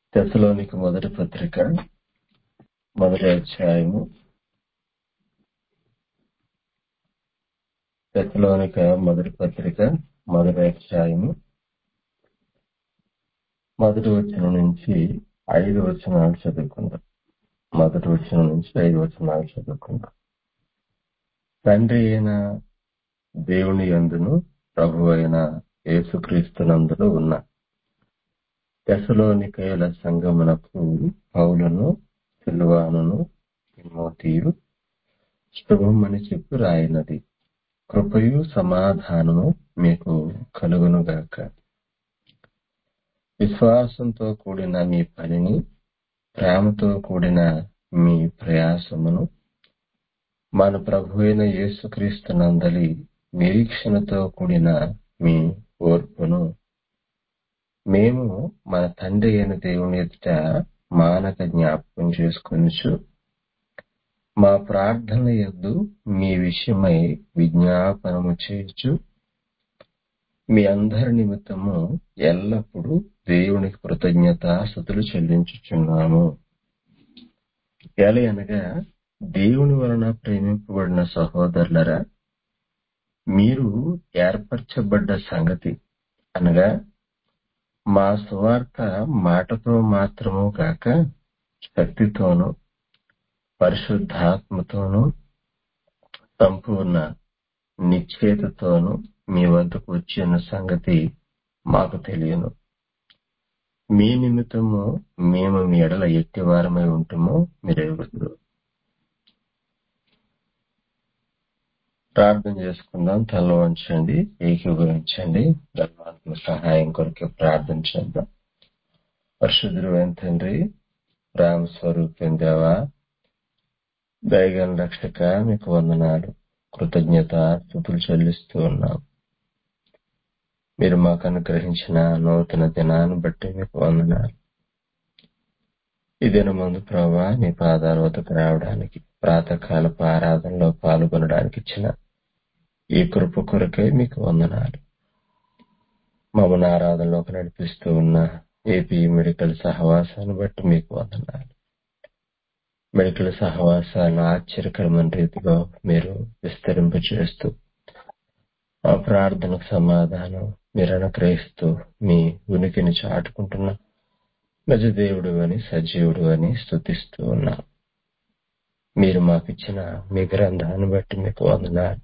తెసలోనికి మొదటి పత్రిక మొదటి అధ్యాయము తెసలోనిక మొదటి పత్రిక మొదటి అధ్యాయము మొదటి వచనం నుంచి ఐదు వచనాలు చదువుకుందాం మొదటి వచనం నుంచి ఐదు వచనాలు చదువుకుందాం తండ్రి అయిన దేవుని యందును ప్రభు అయిన యేసుక్రీస్తునందులో ఉన్న తెసలోనికయుల సంగమునకు పౌలను సిల్వానును తిమోతియు శుభమని చెప్పి రాయినది కృపయు సమాధానము మీకు కలుగునుగాక విశ్వాసంతో కూడిన మీ పనిని ప్రేమతో కూడిన మీ ప్రయాసమును మన ప్రభు అయిన యేసుక్రీస్తునందలి నిరీక్షణతో కూడిన మీ ఓర్పును మేము మన తండ్రి అయిన దేవుని ఎదుట మానక జ్ఞాపకం చేసుకొనుచు మా ప్రార్థన యొద్దు మీ విషయమై విజ్ఞాపనము చేయొచ్చు మీ అందరి నిమిత్తము ఎల్లప్పుడూ దేవునికి కృతజ్ఞతాస్థుతులు చెల్లించుచున్నాము ఎలయనగా దేవుని వలన ప్రేమింపబడిన సహోదరులరా మీరు ఏర్పరచబడ్డ సంగతి అనగా మా సువార్త మాటతో మాత్రము కాక శక్తితోనూ పరిశుద్ధాత్మతోనూ సంపూర్ణ నిశ్చేతతోనూ మీ వద్దకు వచ్చిన సంగతి మాకు తెలియను మీ నిమిత్తము మేము మీ ఎడల ఎట్టి వారమై ఉంటుమో మీరెరుగుదురు ప్రార్థన చేసుకుందాం తల వంచండి ఏకీభవించండి ధర్మాత్మ సహాయం కొరకు ప్రార్థన చేద్దాం పరిశుద్ధుడు తండ్రి రామ స్వరూపం దేవా దయగల రక్షక మీకు వందనాలు కృతజ్ఞత స్థుతులు చెల్లిస్తూ ఉన్నాం మీరు మాకు అనుగ్రహించిన నూతన దినాన్ని బట్టి మీకు వందనాలు ఈ దినమందు ప్రభా మీ పాదాల వద్దకు రావడానికి ప్రాతకాలపు ఆరాధనలో పాల్గొనడానికి ఇచ్చిన ఈ కృప కొరకే మీకు వందనాలు మమ్మల్ని ఆరాధనలోకి నడిపిస్తూ ఉన్న ఏపీ మెడికల్ సహవాసాన్ని బట్టి మీకు వందనాలు మెడికల్ సహవాసాలను ఆశ్చర్యకరమైన రీతిలో మీరు విస్తరింపచేస్తూ ఆ ప్రార్థనకు సమాధానం మీరు అనుగ్రహిస్తూ మీ ఉనికిని చాటుకుంటున్న నిజదేవుడు అని సజీవుడు అని స్థుతిస్తూ ఉన్నా మీరు మాకిచ్చిన మీ గ్రంథాన్ని బట్టి మీకు వందనాలు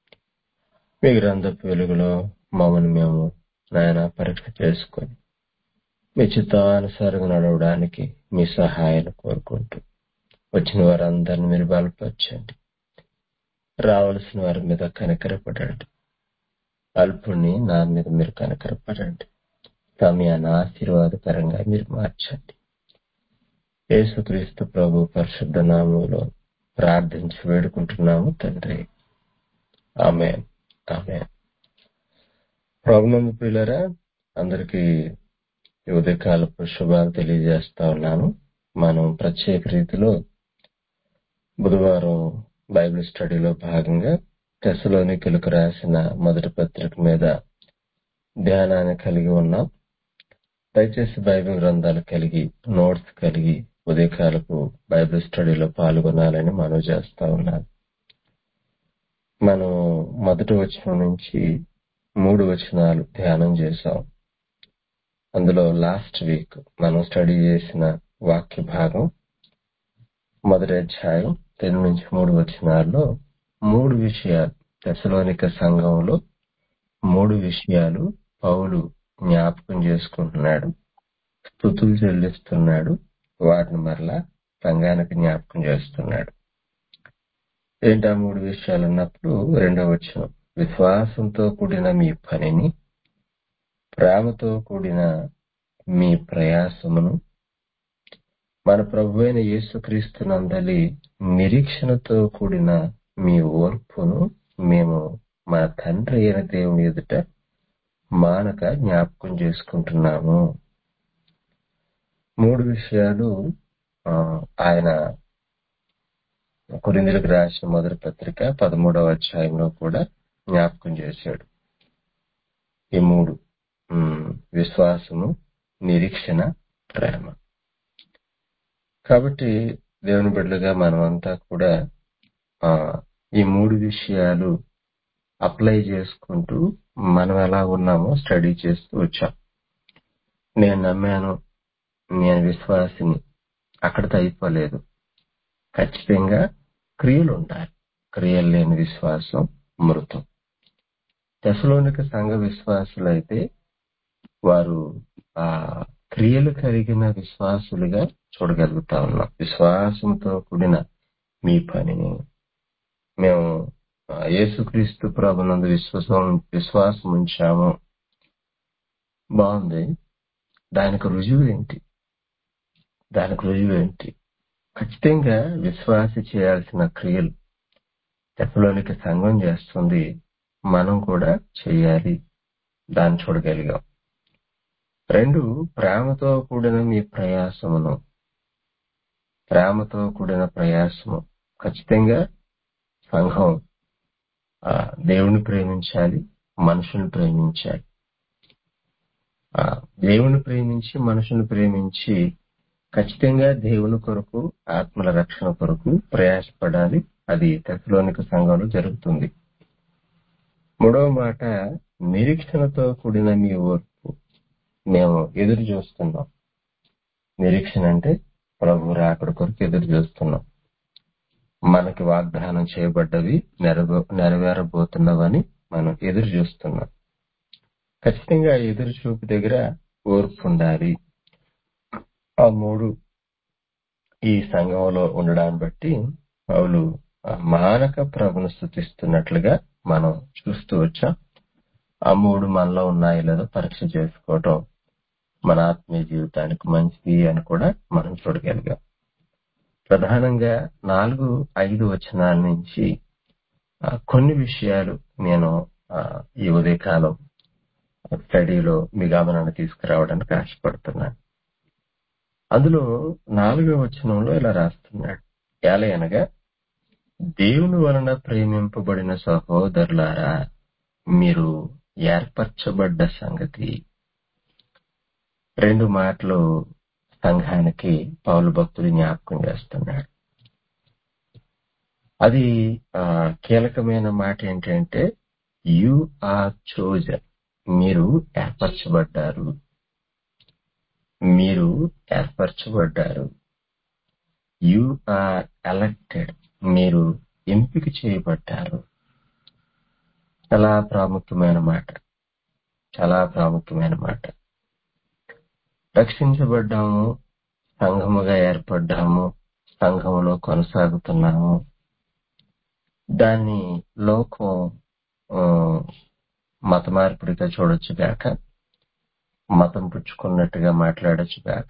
మీ గ్రంథపు వెలుగులో మమ్మల్ని మేము నాయన పరీక్ష చేసుకొని మీ చిత్తానుసారంగా నడవడానికి మీ సహాయాన్ని కోరుకుంటూ వచ్చిన వారందరిని మీరు బలపరచండి రావలసిన వారి మీద కనికరపడండి అల్పుణ్ణి నా మీద మీరు కనికరపడండి సమయాన్ని ఆశీర్వాదకరంగా మీరు మార్చండి యేసుక్రీస్తు ప్రభు పరిశుద్ధ నామంలో ప్రార్థించి వేడుకుంటున్నాము తండ్రి ఆమె ఆమె ప్రభునందు పిల్లరా అందరికీ ఉదయకాలపు శుభాలు తెలియజేస్తా ఉన్నాను మనం ప్రత్యేక రీతిలో బుధవారం బైబిల్ స్టడీలో భాగంగా తెసలోనికులకు రాసిన మొదటి పత్రిక మీద ధ్యానాన్ని కలిగి ఉన్నాం దయచేసి బైబిల్ గ్రంథాలు కలిగి నోట్స్ కలిగి ఉదయకాలపు బైబిల్ స్టడీలో పాల్గొనాలని మనం చేస్తా ఉన్నాను మనం మొదటి వచనం నుంచి మూడు వచనాలు ధ్యానం చేశాం అందులో లాస్ట్ వీక్ మనం స్టడీ చేసిన వాక్య భాగం మొదటి అధ్యాయం రెండు నుంచి మూడు వచనాల్లో మూడు విషయాలు దశలోనిక సంఘంలో మూడు విషయాలు పౌలు జ్ఞాపకం చేసుకుంటున్నాడు స్థుతులు చెల్లిస్తున్నాడు వాటిని మరలా సంఘానికి జ్ఞాపకం చేస్తున్నాడు ఏంటా మూడు విషయాలు అన్నప్పుడు రెండవ వచనం విశ్వాసంతో కూడిన మీ పనిని ప్రేమతో కూడిన మీ ప్రయాసమును మన ప్రభు అయిన యేసుక్రీస్తునందలి నిరీక్షణతో కూడిన మీ ఓర్పును మేము మన తండ్రి అయిన దేవుని ఎదుట మానక జ్ఞాపకం చేసుకుంటున్నాము మూడు విషయాలు ఆయన కొరిందులకు రాసిన మొదటి పత్రిక పదమూడవ అధ్యాయంలో కూడా జ్ఞాపకం చేశాడు ఈ మూడు విశ్వాసము నిరీక్షణ ప్రేమ కాబట్టి దేవుని బిడ్డలుగా మనమంతా కూడా ఆ, ఈ మూడు విషయాలు అప్లై చేసుకుంటూ మనం ఎలా ఉన్నామో స్టడీ చేస్తూ వచ్చాం నేను నమ్మాను నేను విశ్వాసిని అక్కడితో అయిపోలేదు ఖచ్చితంగా క్రియలు ఉండాలి క్రియలు లేని విశ్వాసం మృతం దశలోనిక సంఘ విశ్వాసులైతే వారు ఆ క్రియలు కలిగిన విశ్వాసులుగా చూడగలుగుతా ఉన్నాం విశ్వాసంతో కూడిన మీ పనిని మేము ఆ, యేసుక్రీస్తు ప్రభునందు విశ్వాసం విశ్వాసం ఉంచాము బాగుంది దానికి రుజువు ఏంటి దానికి రుజువు ఏంటి ఖచ్చితంగా విశ్వాసి చేయాల్సిన క్రియలు దశలోనికి సంఘం చేస్తుంది మనం కూడా చేయాలి దాన్ని చూడగలిగాం రెండు ప్రేమతో కూడిన మీ ప్రయాసమును ప్రేమతో కూడిన ప్రయాసము ఖచ్చితంగా సంఘం ఆ, దేవుని ప్రేమించాలి మనుషుని ప్రేమించాలి ఆ, దేవుని ప్రేమించి మనుషుని ప్రేమించి ఖచ్చితంగా దేవుని కొరకు ఆత్మల రక్షణ కొరకు ప్రయాసపడాలి అది తెసలోనిక సంఘంలో జరుగుతుంది మూడవ మాట నిరీక్షణతో కూడిన మీ ఓర్పు మేము ఎదురు చూస్తున్నాం నిరీక్షణ అంటే ప్రభు రాకడ కొరకు ఎదురు చూస్తున్నాం మనకి వాగ్దానం చేయబడ్డవి నెరవే- నెరవేరబోతున్నవని మనం ఎదురు చూస్తున్నాం ఖచ్చితంగా ఎదురు చూపు దగ్గర ఓర్పు ఉండాలి ఆ మూడు ఈ సంఘంలో ఉండడాన్ని బట్టి పౌలు ఆ మానక ప్రభును స్థుతిస్తున్నట్లుగా మనం చూస్తూ వచ్చాం ఆ మూడు మనలో ఉన్నాయో లేదో పరీక్ష చేసుకోవటం మన ఆత్మీయ జీవితానికి మంచిది అని కూడా మనం చూడగలిగాం ప్రధానంగా నాలుగు ఐదు వచనాల నుంచి ఆ, కొన్ని విషయాలు నేను ఆ, ఈ ఉదయకాలం స్టడీలో మీ గమనాన్ని తీసుకురావడానికి ఆశపడుతున్నాను అందులో నాలుగో వచనంలో ఇలా రాస్తున్నాడు ఎలా అనగా దేవుని వలన ప్రేమింపబడిన సహోదరులారా మీరు ఏర్పరచబడ్డ సంగతి రెండు మాటలు సంఘానికి పౌలు భక్తుడు జ్ఞాపకం చేస్తున్నాడు అది ఆ, కీలకమైన మాట ఏంటంటే యు ఆర్ చోజన్ మీరు ఏర్పరచబడ్డారు మీరు ఏర్పరచబడ్డారు యు ఆర్ ఎలక్టెడ్ మీరు ఎంపిక చేయబడ్డారు చాలా ప్రాముఖ్యమైన మాట చాలా ప్రాముఖ్యమైన మాట రక్షించబడ్డాము సంఘముగా ఏర్పడ్డాము సంఘములో కొనసాగుతున్నాము దాన్ని లోకం ఆ, మత మార్పిడిగా చూడొచ్చు గాక మతం పుచ్చుకున్నట్టుగా మాట్లాడొచ్చు గాక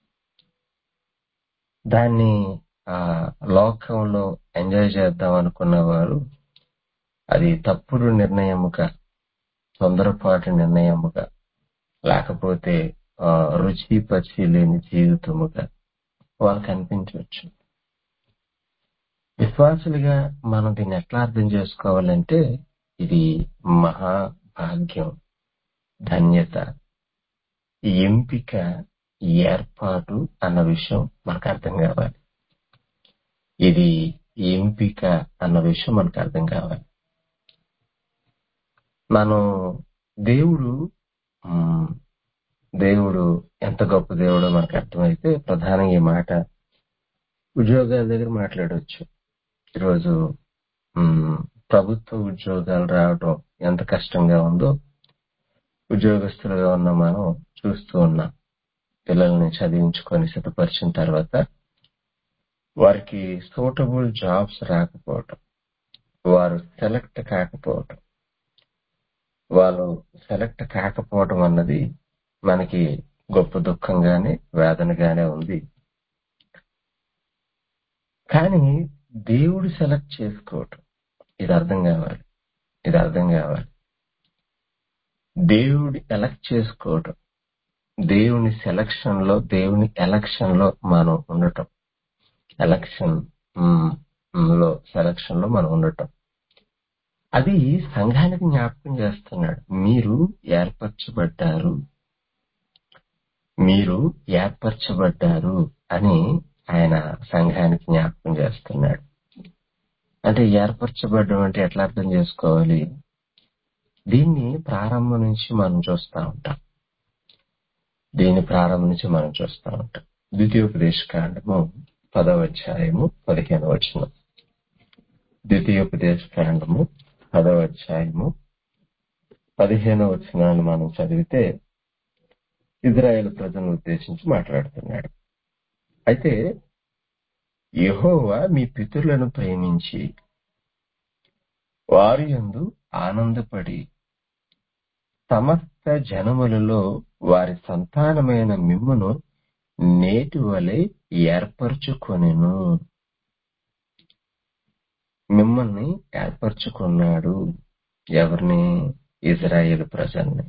దాన్ని ఆ లోకంలో ఎంజాయ్ చేద్దాం అనుకున్న వారు అది తప్పుడు నిర్ణయముగా తొందరపాటు నిర్ణయముగా లేకపోతే ఆ, రుచి పచి లేని జీవితముగా వాళ్ళకి అనిపించవచ్చు విశ్వాసులుగా మనం దీన్ని ఎట్లా అర్థం చేసుకోవాలంటే ఇది మహాభాగ్యం ధన్యత ఎంపిక ఏర్పాటు అన్న విషయం మనకు అర్థం కావాలి ఇది ఎంపిక అన్న విషయం మనకు అర్థం కావాలి మనం దేవుడు మ్, దేవుడు ఎంత గొప్ప దేవుడో మనకు అర్థమైతే ప్రధానంగా ఈ మాట ఉద్యోగాల దగ్గర మాట్లాడవచ్చు ఈరోజు మ్, ప్రభుత్వ ఉద్యోగాలు రావడం ఎంత కష్టంగా ఉందో ఉద్యోగస్తులుగా ఉన్న మనం చూస్తూ ఉన్నాం పిల్లల్ని చదివించుకొని సిద్ధపరిచిన తర్వాత వారికి సూటబుల్ జాబ్స్ రాకపోవటం వారు సెలెక్ట్ కాకపోవటం వాళ్ళు సెలెక్ట్ కాకపోవటం అన్నది మనకి గొప్ప దుఃఖంగానే వేదనగానే ఉంది కానీ దేవుడు సెలెక్ట్ చేసుకోవటం ఇది అర్థం కావాలి ఇది అర్థం కావాలి దేవుడి ఎలక్ట్ చేసుకోవటం దేవుని సెలక్షన్ లో దేవుని ఎలక్షన్ లో మనం ఉండటం ఎలక్షన్ మ్, మ్, లో సెలక్షన్ లో మనం ఉండటం అది సంఘానికి జ్ఞాపకం చేస్తున్నాడు మీరు ఏర్పరచబడ్డారు మీరు ఏర్పరచబడ్డారు అని ఆయన సంఘానికి జ్ఞాపకం చేస్తున్నాడు అంటే ఏర్పరచబడడం అంటే ఎట్లా అర్థం చేసుకోవాలి దీన్ని ప్రారంభం నుంచి మనం చూస్తా ఉంటాం దీని ప్రారంభం నుంచి మనం చూస్తా ఉంటాం ద్వితీయోపదేశ కాండము పదవ అధ్యాయము పదిహేను వచనం ద్వితీయోపదేశ కాండము పదవ అధ్యాయము పదిహేను వచనాన్ని మనం చదివితే ఇజ్రాయెల్ ప్రజలను ఉద్దేశించి మాట్లాడుతున్నాడు అయితే యెహోవా మీ పితరులను ప్రేమించి వారి యందు ఆనందపడి సమస్త జనములలో వారి సంతానమైన మిమ్మును నేటి వలె ఏర్పరచుకొనెను మిమ్మల్ని ఏర్పరచుకున్నాడు ఎవరిని ఇజ్రాయేల్ ప్రజల్ని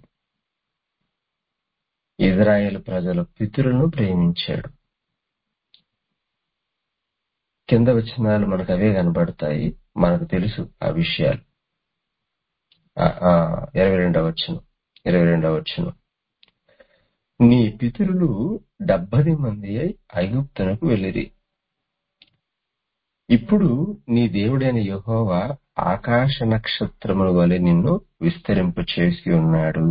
ఇజ్రాయేల్ ప్రజల పితరులను ప్రేమించాడు కింద వచనాలు మనకు అవే కనబడతాయి మనకు తెలుసు ఆ విషయాలు ఇరవై రెండవ వచ్చును ఇరవై రెండవ వచ్చును నీ పితరులు డెబ్బది మంది అయి ఐగుప్తునకు వెళ్ళిరి ఇప్పుడు నీ దేవుడైన యెహోవా ఆకాశ నక్షత్రముల వలె నిన్ను విస్తరింప చేసి ఉన్నాడు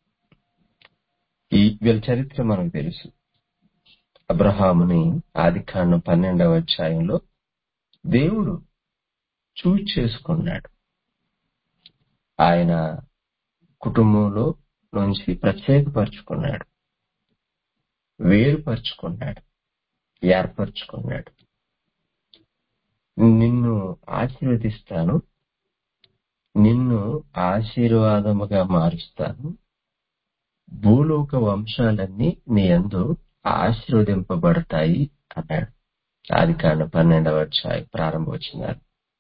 ఈ వీళ్ళ చరిత్ర మనకు తెలుసు అబ్రహాముని ఆదికాండం పన్నెండవ అధ్యాయంలో దేవుడు చూజ్ చేసుకున్నాడు ఆయన కుటుంబంలో నుంచి ప్రత్యేకపరుచుకున్నాడు వేరుపరుచుకున్నాడు ఏర్పరచుకున్నాడు నిన్ను ఆశీర్వదిస్తాను నిన్ను ఆశీర్వాదముగా మారుస్తాను భూలోక వంశాలన్నీ నీ అందు ఆశీర్వదింపబడతాయి అన్నాడు ఆది కాండ పన్నెండవ అధ్యాయం ప్రారంభ వచ్చినారు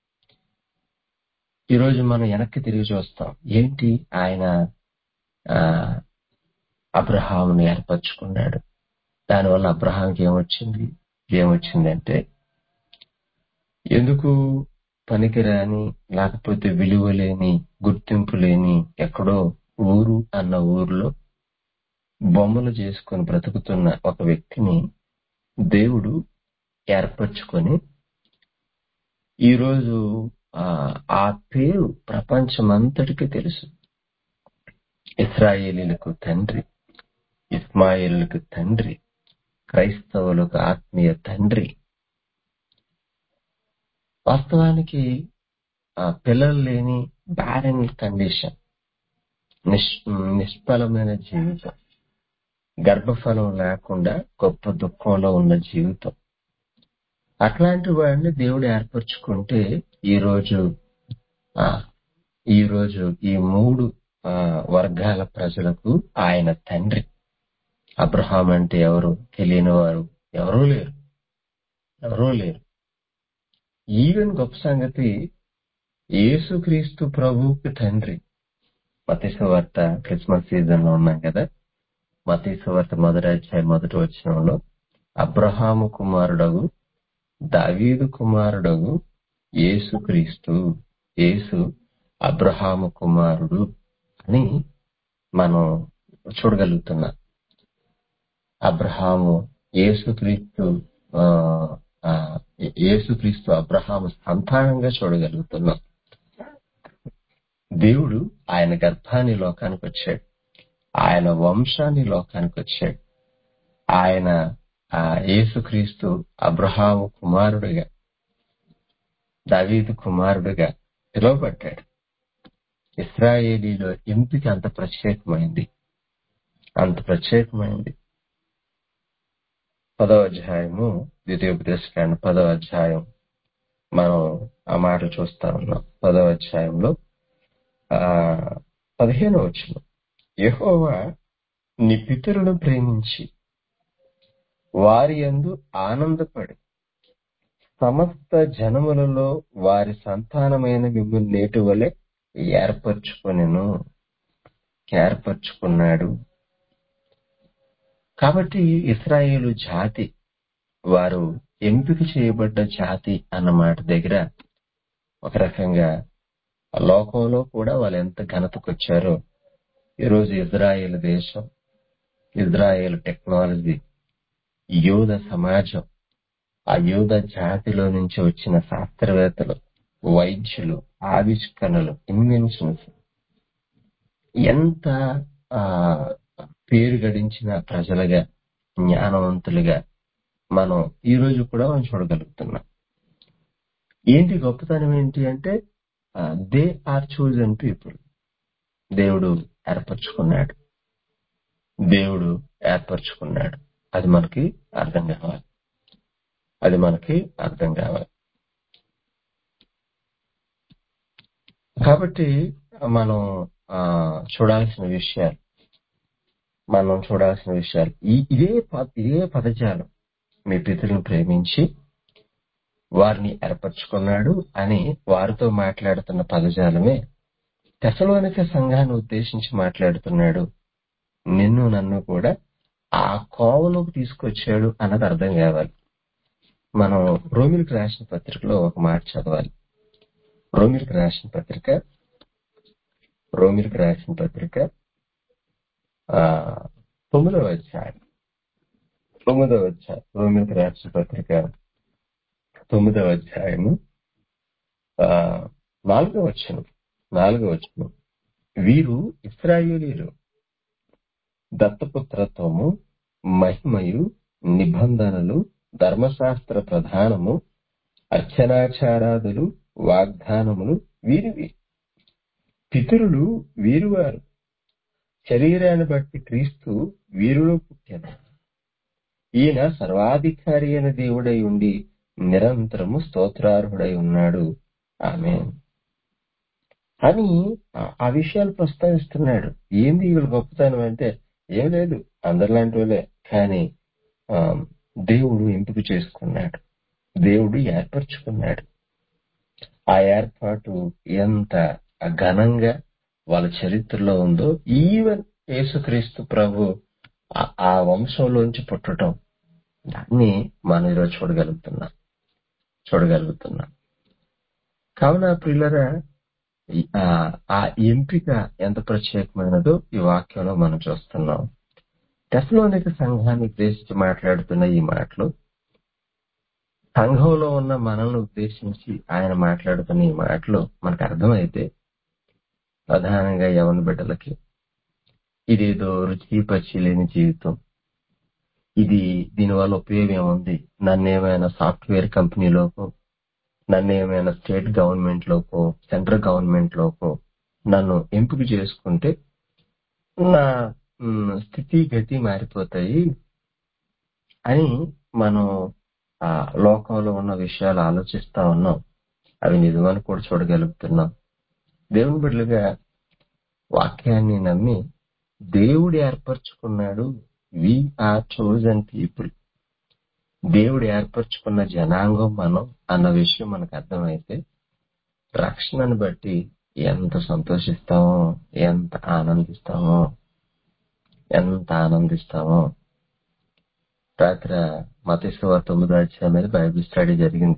ఈరోజు మనం వెనక్కి తిరిగి చూస్తాం ఏంటి ఆయన ఆ అబ్రహాముని ఏర్పరచుకున్నాడు దానివల్ల అబ్రహాంకి ఏమొచ్చింది ఏమొచ్చిందంటే ఎందుకు పనికిరాని లేకపోతే విలువ లేని గుర్తింపు లేని ఎక్కడో ఊరు అన్న ఊర్లో బొమ్మలు చేసుకొని బ్రతుకుతున్న ఒక వ్యక్తిని దేవుడు ఏర్పరచుకొని ఈరోజు ఆ పేరు ప్రపంచమంతటికి తెలుసు ఇస్రాయేలీలకు తండ్రి ఇస్మాయిలకు తండ్రి క్రైస్తవులకు ఆత్మీయ తండ్రి వాస్తవానికి ఆ పిల్లలు లేని బ్యారెన్ కండిషన్ నిష్ నిష్ఫలమైన జీవితం గర్భఫలం లేకుండా గొప్ప దుఃఖంలో ఉన్న జీవితం అట్లాంటి వాడిని దేవుడు ఏర్పరచుకుంటే ఈ రోజు ఆ ఈ రోజు ఈ మూడు వర్గాల ప్రజలకు ఆయన తండ్రి అబ్రహాం అంటే ఎవరు తెలియని వారు ఎవరూ లేరు ఎవరూ లేరు ఈవెన్ గొప్ప సంగతి యేసుక్రీస్తు ప్రభువుకి తండ్రి మతేశ్వార్త క్రిస్మస్ సీజన్ లో ఉన్నాం కదా మతేశ్వార్త మొదటి అధ్యాయం మొదటి వచ్చినంలో అబ్రహాము కుమారుడగు దావీదు కుమారుడగు యేసుక్రీస్తు యేసు అబ్రహాము కుమారుడు అని మనం చూడగలుగుతున్నాం అబ్రహాము యేసుక్రీస్తు యేసుక్రీస్తు అబ్రహాము సంతానంగా చూడగలుగుతున్నాం దేవుడు ఆయన గర్భాన్ని లోకానికి వచ్చాడు ఆయన వంశాన్ని లోకానికి వచ్చాడు ఆయన ఆ యేసుక్రీస్తు అబ్రహాము కుమారుడిగా దావీదు కుమారుడిగా పిలువబడ్డాడు ఇస్రాయేలీలో ఎంపిక అంత ప్రత్యేకమైంది అంత ప్రత్యేకమైంది పదవ అధ్యాయము ద్వితీయోపదేశకాండ పదవ అధ్యాయం మనం ఆ మాటలు చూస్తా ఉన్నాం పదవ అధ్యాయంలో ఆ పదిహేను వచ్చిన యహోవా నీ పితరులను ప్రేమించి వారి యందు ఆనందపడి సమస్త జనములలో వారి సంతానమైన మిమ్మల్ని నేటి వలె ఏర్పరచుకొనెను ఏర్పరచుకున్నాడు కాబట్టి ఇస్రాయేలు జాతి వారు ఎంపిక చేయబడ్డ జాతి అన్న మాట దగ్గర ఒక రకంగా లోకంలో కూడా వాళ్ళు ఎంత ఘనతకొచ్చారో ఈరోజు ఇజ్రాయేల్ దేశం ఇజ్రాయేల్ టెక్నాలజీ యోధ సమాజం ఆ యూద జాతిలో నుంచి వచ్చిన శాస్త్రవేత్తలు వైద్యులు ఆవిష్కరణలు ఇన్వెన్షన్స్ ఎంత ఆ, పేరు గడించిన ప్రజలుగా జ్ఞానవంతులుగా మనం ఈ రోజు కూడా మనం చూడగలుగుతున్నాం ఏంటి గొప్పతనం ఏంటి అంటే దే ఆర్ చూజన్ పీపుల్ దేవుడు ఏర్పరచుకున్నాడు దేవుడు ఏర్పరచుకున్నాడు అది మనకి అర్థం కావాలి అది మనకి అర్థం కావాలి కాబట్టి మనం ఆ, చూడాల్సిన విషయాలు మనం చూడాల్సిన విషయాలు ఈ ఇదే ప- ఇదే పదజాలం మీ పితరులను ప్రేమించి వారిని ఏర్పరచుకున్నాడు అని వారితో మాట్లాడుతున్న పదజాలమే తెసలోనిక సంఘాన్ని ఉద్దేశించి మాట్లాడుతున్నాడు నిన్ను నన్ను కూడా ఆ కోవలోకి తీసుకొచ్చాడు అన్నది అర్థం కావాలి మనం రోమిలకు రాసిన పత్రికలో ఒక మాట చదవాలి రోమిలకు రాసిన పత్రిక రోమిలకు రాసిన పత్రిక ఆ తొమ్మిదవ అధ్యాయం తొమ్మిదవ అధ్యాయం రోమిలకు రాసిన పత్రిక తొమ్మిదవ అధ్యాయము ఆ నాలుగవ వచ్చను నాలుగవ వచ్చను వీరు ఇస్రాయేలీలు దత్తపుత్రత్వము మహిమయు నిబంధనలు ధర్మశాస్త్ర ప్రధానము అర్చనాచారాదులు వాగ్దానములు వీరివి పితరులు వీరువారు శరీరాన్ని బట్టి క్రీస్తు వీరులో పుట్టాను ఈయన సర్వాధికారి అయిన దేవుడై ఉండి నిరంతరము స్తోత్రార్హుడై ఉన్నాడు ఆమె అని ఆ- ఆ విషయాలు ప్రస్తావిస్తున్నాడు ఏంది వీళ్ళ గొప్పతనం అంటే ఏం లేదు అందరిలాంటి వాళ్ళే కానీ ఆ, దేవుడు ఎంపిక చేసుకున్నాడు దేవుడు ఏర్పరచుకున్నాడు ఆ ఏర్పాటు ఎంత ఘనంగా వాళ్ళ చరిత్రలో ఉందో ఈవెన్ యేసుక్రీస్తు ప్రభు ఆ- ఆ వంశంలోంచి పుట్టడం దాన్ని మనం ఈరోజు చూడగలుగుతున్నాం చూడగలుగుతున్నాం కావున ప్రియులరా ఈ- ఆ ఆ ఎంపిక ఎంత ప్రత్యేకమైనదో ఈ వాక్యంలో మనం చూస్తున్నాం తెసలోనిక సంఘాన్ని ఉద్దేశించి మాట్లాడుతున్న ఈ మాటలు సంఘంలో ఉన్న మనల్ని ఉద్దేశించి ఆయన మాట్లాడుతున్న ఈ మాటలు మనకు అర్థమైతే ప్రధానంగా యవన బిడ్డలకి ఇదేదో రుచి పచ్చి లేని జీవితం ఇది దీనివల్ల ఉపయోగం ఏముంది నన్ను ఏమైనా సాఫ్ట్వేర్ కంపెనీలోకో నన్ను ఏమైనా స్టేట్ గవర్నమెంట్ లోకో సెంట్రల్ గవర్నమెంట్ లోకో నన్ను ఎంపిక చేసుకుంటే నా మ్, స్థితి గతి మారిపోతాయి అని మనం ఆ లోకంలో ఉన్న విషయాలు ఆలోచిస్తా ఉన్నాం అవి నిజమని కూడా చూడగలుగుతున్నాం దేవుని బిడ్డలుగా వాక్యాన్ని నమ్మి దేవుడు ఏర్పరచుకున్నాడు వి ఆర్ చోజన్ పీపుల్ దేవుడు ఏర్పరచుకున్న జనాంగం మనం అన్న విషయం మనకు అర్థమైతే రక్షణను బట్టి ఎంత సంతోషిస్తామో ఎంత ఆనందిస్తామో ఎంత ఆనందిస్తామో రాత్రి మతేశ్వర తొమ్మిదో అధ్యాయం మీద బైబిల్ స్టడీ జరిగింది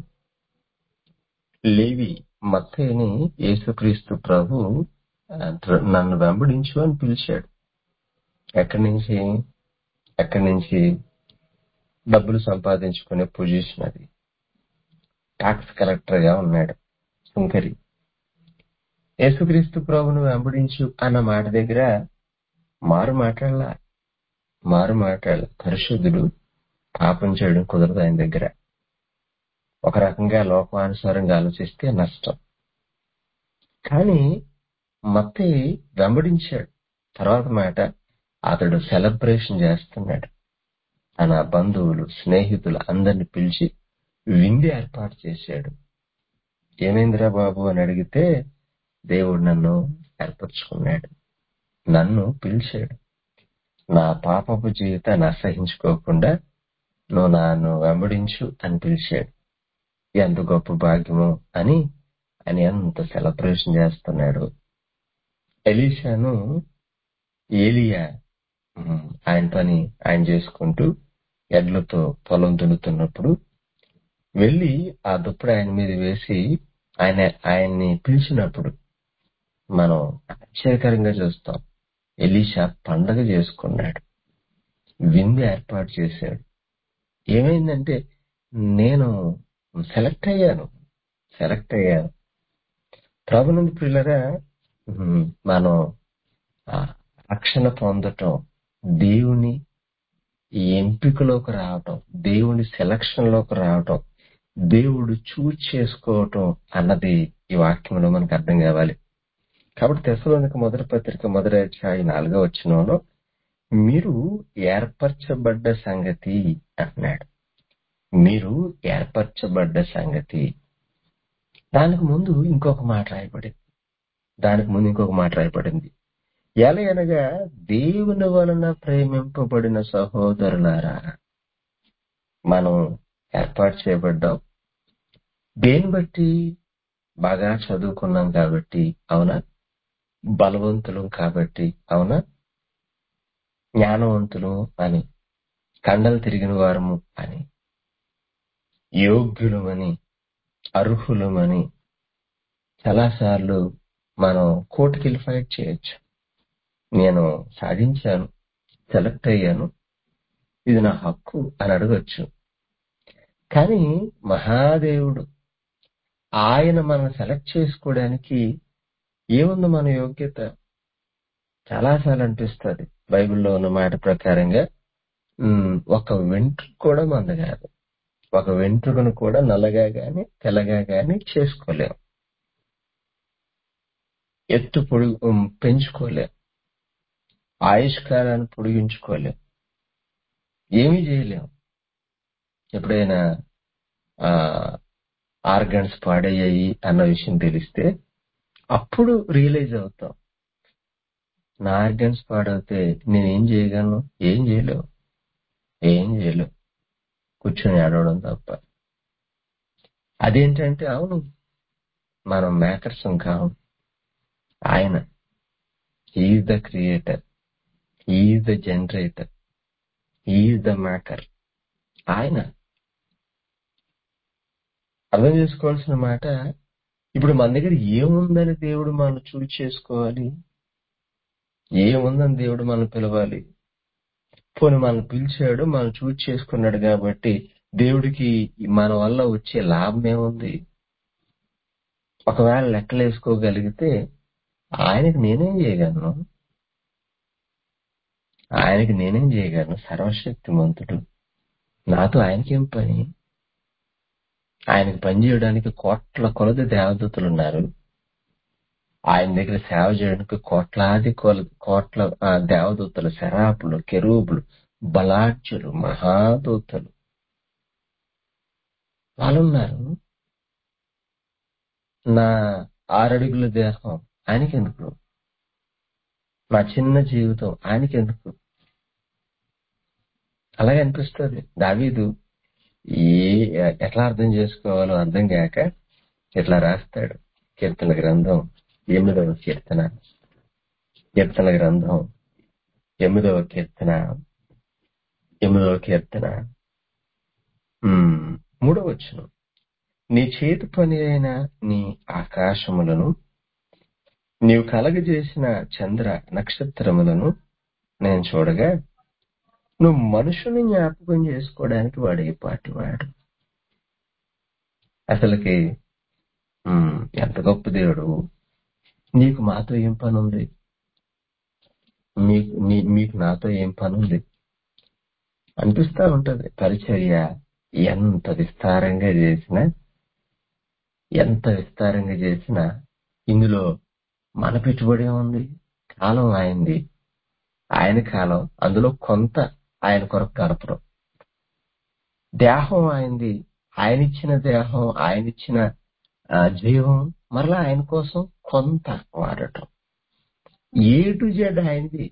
లేవి మత్తయ్యని యేసుక్రీస్తు ప్రభు ఆ, నన్ను వెంబడించు అని పిలిచాడు ఎక్కడి నుంచి ఎక్కడి నుంచి డబ్బులు సంపాదించుకునే పొజిషన్ అది టాక్స్ కలెక్టర్ గా ఉన్నాడు సుంకరి యేసుక్రీస్తు ప్రభును వెంబడించు అన్న మాట దగ్గర మారు మాట్లాడలా మారు మాట్లాడాల పరిశుద్ధుడు పాపం చేయడం కుదరదు ఆయన దగ్గర ఒక రకంగా లోకానుసారంగా ఆలోచిస్తే నష్టం కానీ మత్తే వెంబడించాడు తర్వాత మాట అతడు సెలబ్రేషన్ చేస్తున్నాడు తన బంధువులు స్నేహితులు అందరిని పిలిచి విందు ఏర్పాటు చేశాడు ఏమైందిరా బాబు అని అడిగితే దేవుడు నన్ను ఏర్పరచుకున్నాడు నన్ను పిలిచాడు నా పాపపు జీవితాన్ని అసహించుకోకుండా నువ్వు నన్ను వెంబడించు అని పిలిచాడు ఎంత గొప్ప భాగ్యము అని అని ఎంత సెలబ్రేషన్ చేస్తున్నాడు ఎలీషాను ఏలియా ఉమ్, ఆయన పని ఆయన చేసుకుంటూ ఎడ్లతో పొలం దున్నుతున్నప్పుడు వెళ్లి ఆ దుప్పటి ఆయన మీద వేసి ఆయన ఆయన్ని పిలిచినప్పుడు మనం ఆశ్చర్యకరంగా చూస్తాం ఎలీషా పండగ చేసుకున్నాడు విందు ఏర్పాటు చేశాడు ఏమైందంటే నేను సెలెక్ట్ అయ్యాను సెలెక్ట్ అయ్యాను ప్రభునందు పిల్లరా ఉమ్, మనం ఆ, రక్షణ పొందటం దేవుని ఎంపికలోకి రావటం దేవుని సెలక్షన్ లోకి రావటం దేవుడు చూజ్ చేసుకోవటం అన్నది ఈ వాక్యంలో మనకు అర్థం కావాలి కాబట్టి తెసలోనికి మొదటి పత్రిక మొదటి అధ్యాయ నాలుగో వచ్చినలో మీరు ఏర్పరచబడ్డ సంగతి అంటున్నాడు మీరు ఏర్పరచబడ్డ సంగతి దానికి ముందు ఇంకొక మాట రాయబడింది దానికి ముందు ఇంకొక మాట రాయబడింది ఎలా అనగా దేవుని వలన ప్రేమింపబడిన సహోదరులారా మనం ఏర్పాటు చేయబడ్డాం దేని బట్టి బాగా చదువుకున్నాం కాబట్టి అవునా బలవంతులు కాబట్టి అవునా జ్ఞానవంతులు అని కండలు తిరిగిన వారము అని యోగ్యులమని అర్హులమని చాలాసార్లు మనం కోర్టుకెళ్ళి ఫైట్ చేయొచ్చు నేను సాధించాను సెలెక్ట్ అయ్యాను ఇది నా హక్కు అని అడగొచ్చు కానీ మహాదేవుడు ఆయన మనం సెలెక్ట్ చేసుకోవడానికి ఏముంది మన యోగ్యత చాలాసార్లు అనిపిస్తుంది బైబిల్లో ఉన్న మాట ప్రకారంగా ఉమ్, ఒక వెంట్రుక కూడా మంద కాదు ఒక వెంట్రుకను కూడా నల్లగా గాని తెల్లగా గాని చేసుకోలేం ఎత్తు పొడి ఉమ్, పెంచుకోలేం ఆయుష్కాలాన్ని పొడిగించుకోలేం ఏమీ చేయలేం ఎప్పుడైనా ఆ ఆర్గన్స్ పాడయ్యాయి అన్న విషయం తెలిస్తే అప్పుడు రియలైజ్ అవుతాం నా ఆర్గన్స్ పాడవుతే నేనేం చేయగలను ఏం చేయలేవు ఏం చేయలేవు కూర్చొని ఆడవడం తప్ప అదేంటంటే అవును మనం మేకర్స్ కావు ఆయన is the creator is the generator is the maker ఆయన అర్థం చేసుకోవాల్సిన మాట ఇప్పుడు మన దగ్గర ఏముందని దేవుడు మనం చూజ్ చేసుకోవాలి ఏముందని దేవుడు మనం పిలవాలి పోనీ మనం పిలిచాడు మనం చూజ్ చేసుకున్నాడు కాబట్టి దేవుడికి మన వల్ల వచ్చే లాభం ఏముంది ఒకవేళ లెక్కలు వేసుకోగలిగితే ఆయనకి నేనేం చేయగలను ఆయనకి నేనేం చేయగలను సర్వశక్తిమంతుడు నాతో ఆయనకేం పని ఆయనకి పని చేయడానికి కోట్ల కొలది దేవదూతలు ఉన్నారు ఆయన దగ్గర సేవ చేయడానికి కోట్లాది కొల కోట్ల ఆ, దేవదూతలు శరాపులు కెరూబులు బలాఢ్యులు మహాదూతలు వాళ్ళు ఉన్నారు నా ఆరడుగుల దేహం ఆయనకెందుకు నా చిన్న జీవితం ఆయనకెందుకు అలాగే అనిపిస్తుంది దావీదు ఏ ఎట్లా అర్థం చేసుకోవాలో అర్థం కాక ఇట్లా రాస్తాడు కీర్తన గ్రంథం ఎనిమిదవ కీర్తన కీర్తన గ్రంథం ఎనిమిదవ కీర్తన ఎనిమిదవ కీర్తన ఉమ్, మూడవ వచ్చును నీ చేతి పని అయిన నీ ఆకాశములను నీవు కలగజేసిన చంద్ర నక్షత్రములను నేను చూడగా నువ్వు మనుషుని జ్ఞాపకం చేసుకోవడానికి వాడు ఏ పాటి వాడు అసలుకి ఉమ్, ఎంత గొప్ప దేవుడు నీకు మాతో ఏం పని ఉంది మీకు నీ- మీకు నాతో ఏం పని ఉంది అనిపిస్తా ఉంటది పరిచర్య ఎంత విస్తారంగా చేసినా ఎంత విస్తారంగా చేసినా ఇందులో మన పెట్టుబడి ఉంది కాలం ఆయనది ఆయన కాలం అందులో కొంత ఆయన కొరకు గడపడం దేహం ఆయనది ఆయన ఇచ్చిన దేహం ఆయన ఇచ్చిన ఆ, జీవం మరలా ఆయన కోసం కొంత వాడటం ఏ టు జెడ్ ఆయనది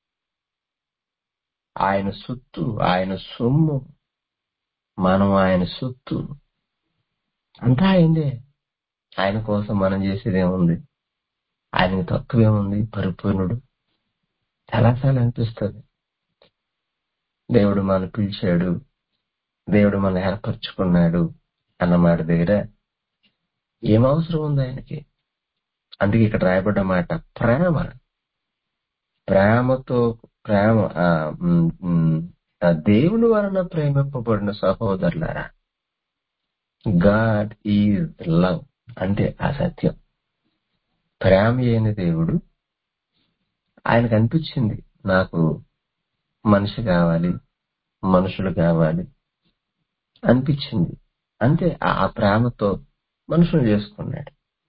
ఆయన సొత్తు ఆయన సొమ్ము మనం ఆయన సొత్తు అంతా ఆయనదే ఆయన కోసం మనం చేసేది ఏముంది ఆయనకు తక్కువేముంది పరిపూర్ణుడు చాలాసార్లు అనిపిస్తుంది దేవుడు మనం పిలిచాడు దేవుడు మనం ఏర్పరచుకున్నాడు అన్న మాట దగ్గర ఏం అవసరం ఉంది ఆయనకి అందుకే ఇక్కడ రాయబడ్డ మాట ప్రేమ ప్రేమతో ప్రేమ ఆ, ఉమ్, ఉమ్, ఆ దేవుని వలన ప్రేమింపబడిన సహోదరులారా గాడ్ ఈజ్ లవ్ అంటే ఆ సత్యం ప్రేమ అయిన దేవుడు ఆయనకు అనిపించింది నాకు మనిషి కావాలి మనుషులు కావాలి అనిపించింది అంతే ఆ ఆ ప్రేమతో మనుషులు చేసుకున్నాడు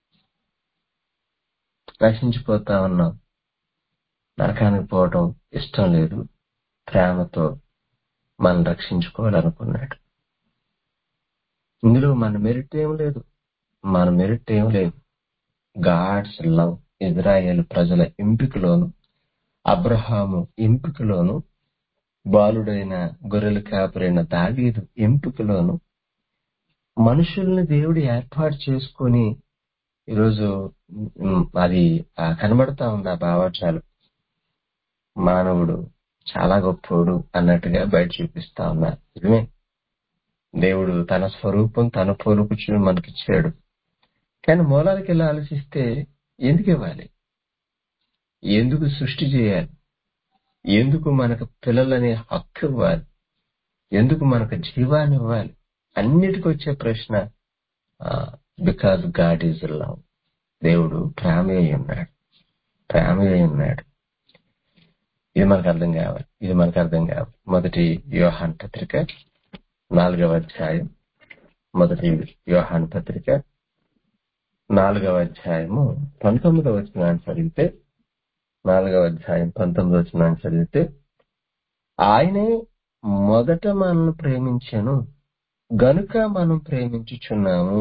రక్షించిపోతా ఉన్నాం నరకానికి పోవటం ఇష్టం లేదు ప్రేమతో మనం రక్షించుకోవాలనుకున్నాడు ఇందులో మన మెరిట్ ఏం లేదు మన మెరిట్ ఏం లేదు గాడ్స్ లవ్ ఇజ్రాయేల్ ప్రజల ఎంపికలోను అబ్రహాము ఎంపికలోను బాలుడైన గొర్రెల కాపురైన దావీదు ఎంపికలోను మనుషుల్ని దేవుడు ఏర్పాటు చేసుకొని ఈరోజు ఉమ్, అది ఆ, కనబడతా ఉంది ఆ భావాచాలు మానవుడు చాలా గొప్పోడు అన్నట్టుగా బయట చూపిస్తా ఉన్నారు నిజమే దేవుడు తన స్వరూపం తన పోలుపుచుని మనకిచ్చాడు కానీ మూలానికి వెళ్ళి ఆలోచిస్తే ఎందుకు ఇవ్వాలి ఎందుకు సృష్టి చేయాలి ఎందుకు మనకు పిల్లలనే హక్కు ఇవ్వాలి ఎందుకు మనకు జీవాన్ని ఇవ్వాలి అన్నిటికీ వచ్చే ప్రశ్న బికాజ్ గాడ్ ఈజ్ లవ్ దేవుడు ప్రేమ అయి ఉన్నాడు ప్రేమ అయి ఉన్నాడు ఇది మనకు అర్థం కావాలి ఇది మనకు అర్థం కావాలి మొదటి యోహాన్ పత్రిక నాలుగవ అధ్యాయం మొదటి యోహాన్ పత్రిక నాలుగవ అధ్యాయము పంతొమ్మిదవ వచనాన్ని చదివితే నాలుగవ అధ్యాయం పంతొమ్మిదవ వచనాన్ని చదివితే ఆయనే మొదట మనల్ని ప్రేమించాను గనుక మనం ప్రేమించుచున్నాము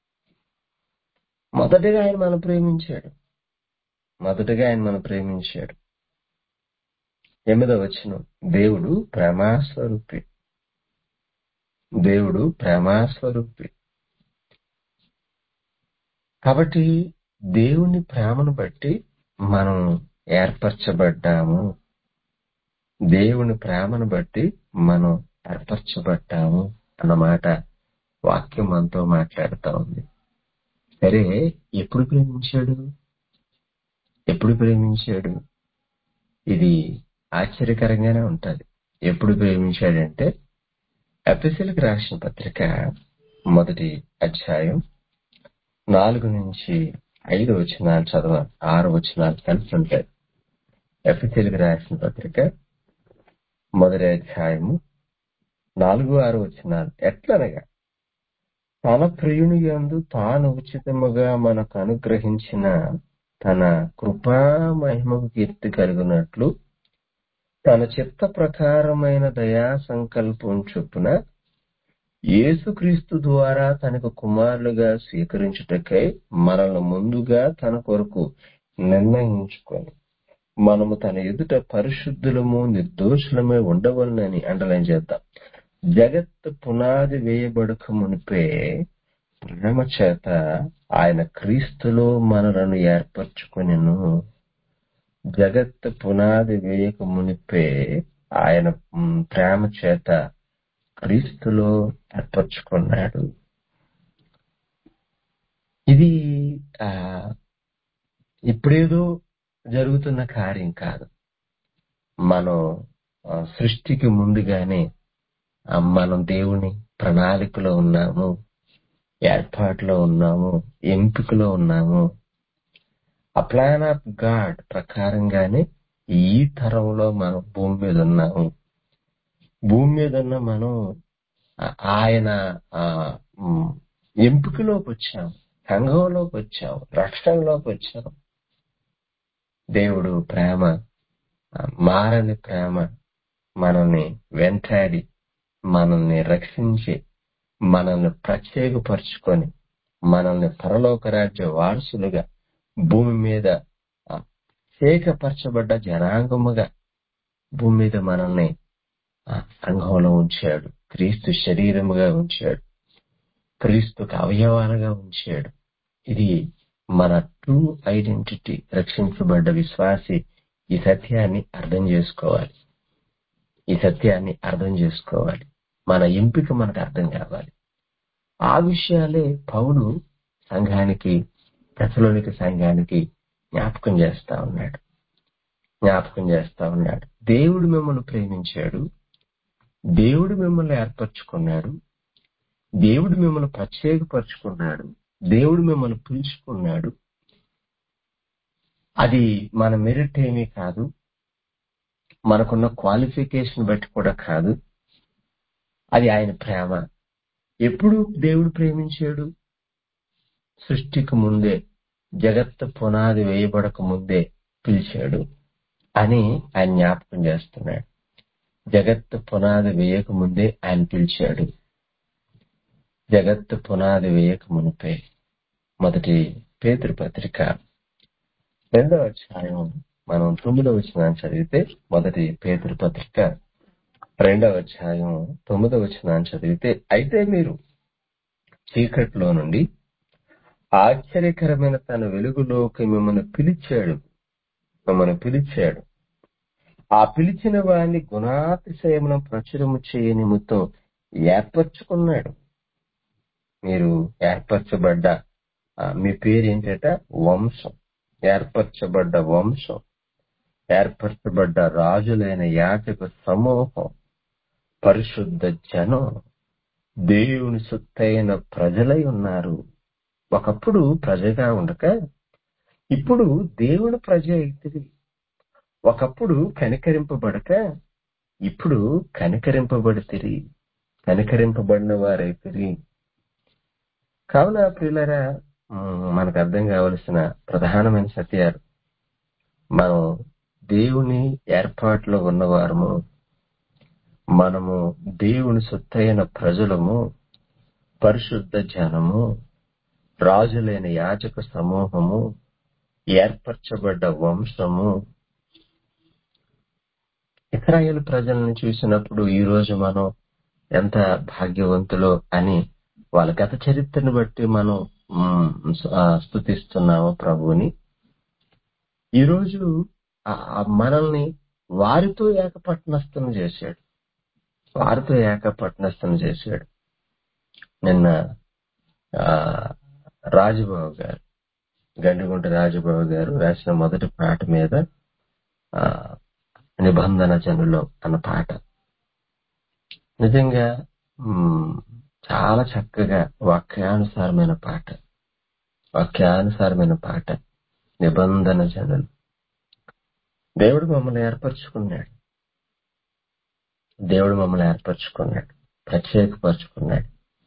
మొదటగా ఆయన మనం ప్రేమించాడు మొదటగా ఆయన మనం ప్రేమించాడు ఎనిమిదవ వచనం దేవుడు ప్రేమాస్వరూపి దేవుడు ప్రేమాస్వరూపి కాబట్టి దేవుని ప్రేమను బట్టి మనం ఏర్పరచబడ్డాము దేవుని ప్రేమను బట్టి మనం ఏర్పరచబడ్డాము అన్నమాట వాక్యం మనతో మాట్లాడుతా ఉంది సరే ఎప్పుడు ప్రేమించాడు ఎప్పుడు ప్రేమించాడు ఇది ఆశ్చర్యకరంగానే ఉంటది ఎప్పుడు ప్రేమించాడంటే ఎపిసిల్కి రాసిన పత్రిక మొదటి అధ్యాయం నాలుగు నుంచి ఐదు వచనాలు చదవాలి ఆరు వచనాలు కలిసి ఉంటాయి ఎపిసిల్కి రాసిన పత్రిక మొదటి అధ్యాయము నాలుగు ఆరు వచనాలు ఎట్లనగా తన ప్రియుని యందు తాను ఉచితముగా మనకు అనుగ్రహించిన తన కృపా మహిమకు కీర్తి కలిగినట్లు తన చిత్త ప్రకారమైన దయా సంకల్పం చొప్పున యేసుక్రీస్తు ద్వారా తనకు కుమారులుగా స్వీకరించుటకై మనల్ని ముందుగా తన కొరకు నిర్ణయించుకొని మనము తన ఎదుట పరిశుద్ధులము నిర్దోషులమై ఉండవలనని అండలం చేద్దాం జగత్ పునాది వేయబడక మునిపే ప్రేమ చేత ఆయన క్రీస్తులో మనలను ఏర్పరచుకొనెను జగత్ పునాది వేయక మునిపే ఆయన మ్, ప్రేమ చేత క్రీస్తులో ఏర్పరచుకున్నాడు ఇది ఆ ఇప్పుడేదో జరుగుతున్న కార్యం కాదు మనం ఆ, సృష్టికి ముందుగానే ఆ, మనం దేవుని ప్రణాళికలో ఉన్నాము ఏర్పాటులో ఉన్నాము ఎంపికలో ఉన్నాము ఆ ప్లాన్ ఆఫ్ గాడ్ ప్రకారంగానే ఈ తరంలో మనం భూమి మీద ఉన్నాము భూమి మీద ఉన్న మనం ఆ- ఆయన ఆ, మ్, ఎంపికలోకి వచ్చాం సంఘంలోకి వచ్చాం రక్షణలోకి వచ్చాం దేవుడు ప్రేమ ఆ, మారని ప్రేమ మనల్ని వెంటాడి మనల్ని రక్షించి మనల్ని ప్రత్యేకపరుచుకొని మనల్ని పరలోక రాజ్య వారసులుగా భూమి మీద ఆ, ప్రత్యేకపరచబడ్డ జనాంగముగా భూమి మీద మనల్ని ఆ, సంఘంలో ఉంచాడు క్రీస్తు శరీరముగా ఉంచాడు క్రీస్తుకు అవయవాలుగా ఉంచాడు ఇది మన ట్రూ ఐడెంటిటీ రక్షించబడ్డ విశ్వాసి ఈ సత్యాన్ని అర్థం చేసుకోవాలి ఈ సత్యాన్ని అర్థం చేసుకోవాలి మన ఎంపిక మనకు అర్థం కావాలి ఆ విషయాలే పౌలు సంఘానికి దశలోనికి సంఘానికి జ్ఞాపకం చేస్తా ఉన్నాడు జ్ఞాపకం చేస్తా ఉన్నాడు దేవుడు మిమ్మల్ని ప్రేమించాడు దేవుడు మిమ్మల్ని ఏర్పరచుకున్నాడు దేవుడు మిమ్మల్ని ప్రత్యేకపరుచుకున్నాడు దేవుడు మిమ్మల్ని పిలుచుకున్నాడు అది మన మెరిట్ ఏమీ కాదు మనకున్న క్వాలిఫికేషన్ బట్టి కూడా కాదు అది ఆయన ప్రేమ ఎప్పుడు దేవుడు ప్రేమించాడు సృష్టికి ముందే జగత్తు పునాది వేయబడక ముందే పిలిచాడు అని ఆయన జ్ఞాపకం చేస్తున్నాడు జగత్తు పునాది వేయక ముందే ఆయన పిలిచాడు జగత్తు పునాది వేయక మునిపే మొదటి పేతురు పత్రిక రెండవ అధ్యాయం మనం తొమ్మిదవ వచనాన్ని చదివితే మొదటి పేతురు పత్రిక రెండవ అధ్యాయం తొమ్మిదవ వచనాన్ని చదివితే అయితే మీరు చీకట్లో నుండి ఆశ్చర్యకరమైన తన వెలుగులోకి మిమ్మల్ని పిలిచాడు మిమ్మల్ని పిలిచాడు ఆ పిలిచిన వారిని గుణాతిశయమును ప్రచురము చేయ నిమిత్తం ఏర్పరచుకున్నాడు మీరు ఏర్పరచబడ్డ ఆ, మీ పేరు ఏంటంట వంశం ఏర్పరచబడ్డ వంశం ఏర్పరచబడ్డ రాజులైన యాచక సమూహం పరిశుద్ధ జనం దేవుని సొత్తైన ప్రజలై ఉన్నారు ఒకప్పుడు ప్రజగా ఉండక ఇప్పుడు దేవుని ప్రజ అయితిరి ఒకప్పుడు కనికరింపబడక ఇప్పుడు కనికరింపబడితిరి కనికరింపబడిన వారైతిరి కావున ప్రియులరా ఉమ్, మనకు అర్థం కావలసిన ప్రధానమైన సత్యాలు మనం దేవుని ఏర్పాట్లో ఉన్నవారము మనము దేవుని సొత్తైన ప్రజలము పరిశుద్ధ జనము రాజులైన యాజక సమూహము ఏర్పరచబడ్డ వంశము ఇస్రాయేల్ ప్రజలను చూసినప్పుడు ఈ రోజు మనం ఎంత భాగ్యవంతులో అని వాళ్ళ గత చరిత్రను బట్టి మనం మ్, ఆ, స్తుతిస్తున్నాము ప్రభువుని ఈ రోజు ఆ- ఆ మనల్ని వారితో ఏకపట్నస్థం చేశాడు వారితో ఏకపట్నస్థం చేశాడు నిన్న ఆ, రాజబాబు గారు గండిగుంట రాజబాబు గారు రాసిన మొదటి పాట మీద ఆ, నిబంధన జనులు అన్న పాట నిజంగా మ్, చాలా చక్కగా వాక్యానుసారమైన పాట వాక్యానుసారమైన పాట నిబంధన జనులు దేవుడు మమ్మల్ని ఏర్పరచుకున్నాడు దేవుడు మమ్మల్ని ఏర్పరచుకున్నాడు ప్రత్యేకపరచుకున్నాడు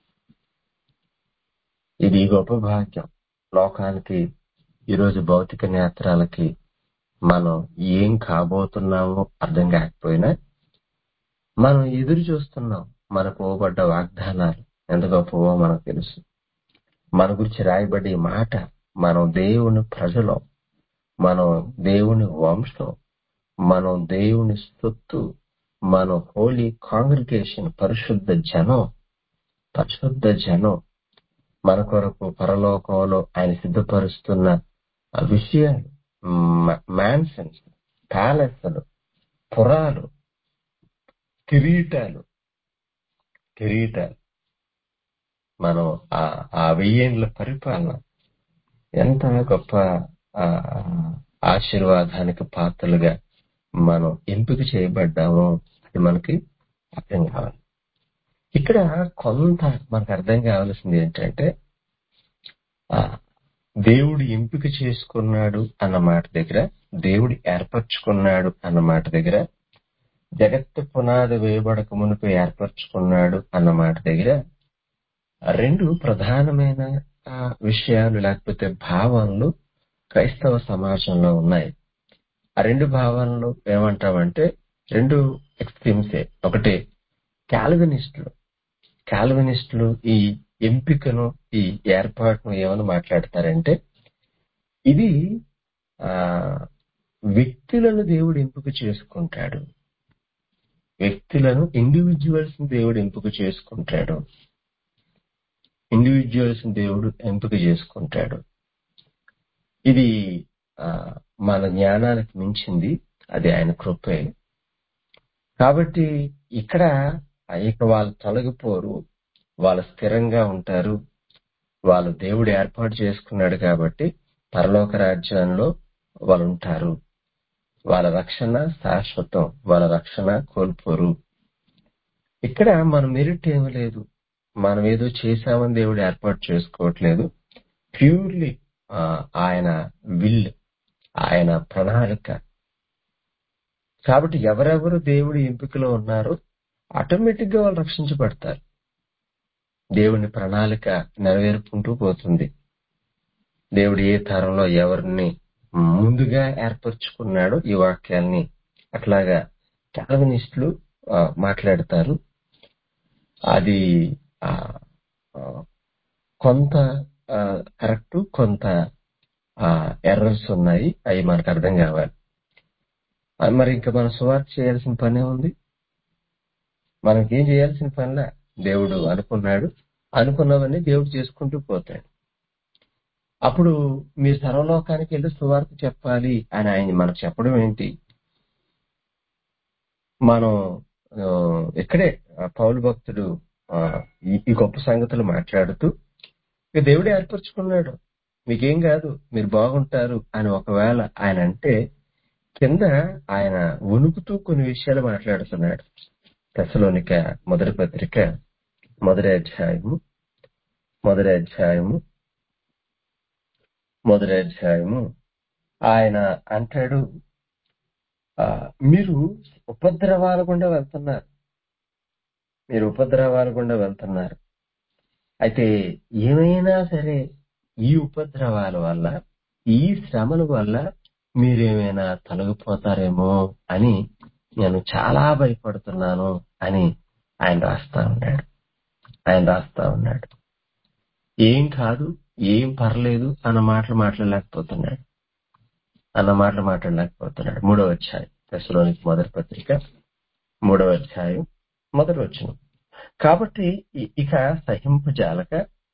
ఇది గొప్ప భాగ్యం లోకానికి ఈరోజు భౌతిక నేత్రాలకి మనం ఏం కాబోతున్నామో అర్థం కాకపోయినా మనం ఎదురు చూస్తున్నాం మనకు ఇవ్వబడ్డ వాగ్దానాలు ఎంత గొప్పవో మనకు తెలుసు మన గురించి రాయబడ్డ ఈ మాట మనం దేవుని ప్రజలం మనం దేవుని వంశం మనం దేవుని సొత్తు మనం హోలీ కాంగ్రిగేషన్ పరిశుద్ధ జనం పరిశుద్ధ జనం మన కొరకు పరలోకంలో ఆయన సిద్ధపరుస్తున్న ఆ విషయాలు మ్యాన్సన్స్ ప్యాలెస్లు పురాలు కిరీటాలు కిరీటాలు మనం ఆ ఆ వెయ్యేండ్ల పరిపాలన ఎంత గొప్ప ఆ, ఆశీర్వాదానికి పాత్రలుగా మనం ఎంపిక చేయబడ్డామో అది మనకి అర్థం కావాలి ఇక్కడ కొంత మనకు అర్థం కావాల్సింది ఏంటంటే ఆ, దేవుడు ఎంపిక చేసుకున్నాడు అన్న మాట దగ్గర దేవుడు ఏర్పరచుకున్నాడు అన్న మాట దగ్గర జగత్తు పునాది వేయబడక మునుపు ఏర్పరచుకున్నాడు అన్న మాట దగ్గర రెండు ప్రధానమైన ఆ, విషయాలు లేకపోతే భావనలు క్రైస్తవ సమాజంలో ఉన్నాయి ఆ రెండు భావనలు ఏమంటామంటే రెండు ఎక్స్ట్రీమ్సే ఒకటి కాల్వినిస్టులు కాల్వినిస్టులు ఈ ఎంపికను ఈ ఏర్పాటును ఏమని మాట్లాడతారంటే ఇది ఆ వ్యక్తులను దేవుడు ఎంపిక చేసుకుంటాడు వ్యక్తులను ఇండివిజువల్స్ దేవుడు ఎంపిక చేసుకుంటాడు ఇండివిజువల్స్ దేవుడు ఎంపిక చేసుకుంటాడు ఇది ఆ, మన జ్ఞానానికి మించింది అది ఆయన కృపే కాబట్టి ఇక్కడ ఇక వాళ్ళు తొలగిపోరు వాళ్ళు స్థిరంగా ఉంటారు వాళ్ళు దేవుడు ఏర్పాటు చేసుకున్నాడు కాబట్టి పరలోక రాజ్యంలో వాళ్ళు ఉంటారు వాళ్ళ రక్షణ శాశ్వతం వాళ్ళ రక్షణ కోల్పోరు ఇక్కడ మన మెరిట్ ఏమీ లేదు మనం ఏదో చేశామని దేవుడు ఏర్పాటు చేసుకోవట్లేదు ప్యూర్లీ ఆయన విల్ ఆయన ప్రణాళిక కాబట్టి ఎవరెవరు దేవుడి ఎంపికలో ఉన్నారో ఆటోమేటిక్ గా వాళ్ళు రక్షించబడతారు దేవుని ప్రణాళిక నెరవేరుకుంటూ పోతుంది దేవుడు ఏ తరంలో ఎవరిని ముందుగా ఏర్పరచుకున్నాడో ఈ వాక్యాల్ని అట్లాగా కాలవినిస్టులు ఆ, మాట్లాడతారు అది ఆ, ఆ, కొంత కరెక్ట్ కొంత ఎర్రర్స్ ఉన్నాయి అవి మనకు అర్థం కావాలి ఆ, మరి ఇంకా మనం సువార్త చేయాల్సిన పనే ఉంది మనకి ఏం చేయాల్సిన పనిలా దేవుడు అనుకున్నాడు అనుకున్నవన్నీ దేవుడు చేసుకుంటూ పోతాడు అప్పుడు మీరు సర్వలోకానికి వెళ్ళి సువార్త చెప్పాలి అని ఆయన మనకు చెప్పడం ఏంటి మనం ఆ, ఇక్కడే ఆ, పౌలు భక్తుడు ఆ, ఈ ఈ గొప్ప సంగతులు మాట్లాడుతూ ఇక దేవుడే ఏర్పరచుకున్నాడు మీకేం కాదు మీరు బాగుంటారు అని ఒకవేళ ఆయన అంటే కింద ఆయన వణుకుతూ కొన్ని విషయాలు మాట్లాడుతున్నాడు దశలోనిక మొదటి పత్రిక మొదటి అధ్యాయము మొదటి అధ్యాయము మొదటి అధ్యాయము ఆయన అంటాడు ఆ, మీరు ఉపద్రవాల గుండా వెళ్తున్నారు మీరు ఉపద్రవాల గుండా వెళ్తున్నారు అయితే ఏమైనా సరే ఈ ఉపద్రవాల వల్ల ఈ శ్రమల వల్ల మీరేమైనా తొలగిపోతారేమో అని నేను చాలా భయపడుతున్నాను అని ఆయన రాస్తా ఉన్నాడు ఆయన రాస్తా ఉన్నాడు ఏం కాదు ఏం పర్లేదు అన్న మాటలు మాట్లాడలేకపోతున్నాడు అన్న మాటలు మాట్లాడలేకపోతున్నాడు మూడవ అధ్యాయం దశలోనికి మొదటి పత్రిక మూడవ అధ్యాయం మొదటి వచ్చిన కాబట్టి ఇ- ఇక సహింపజాలక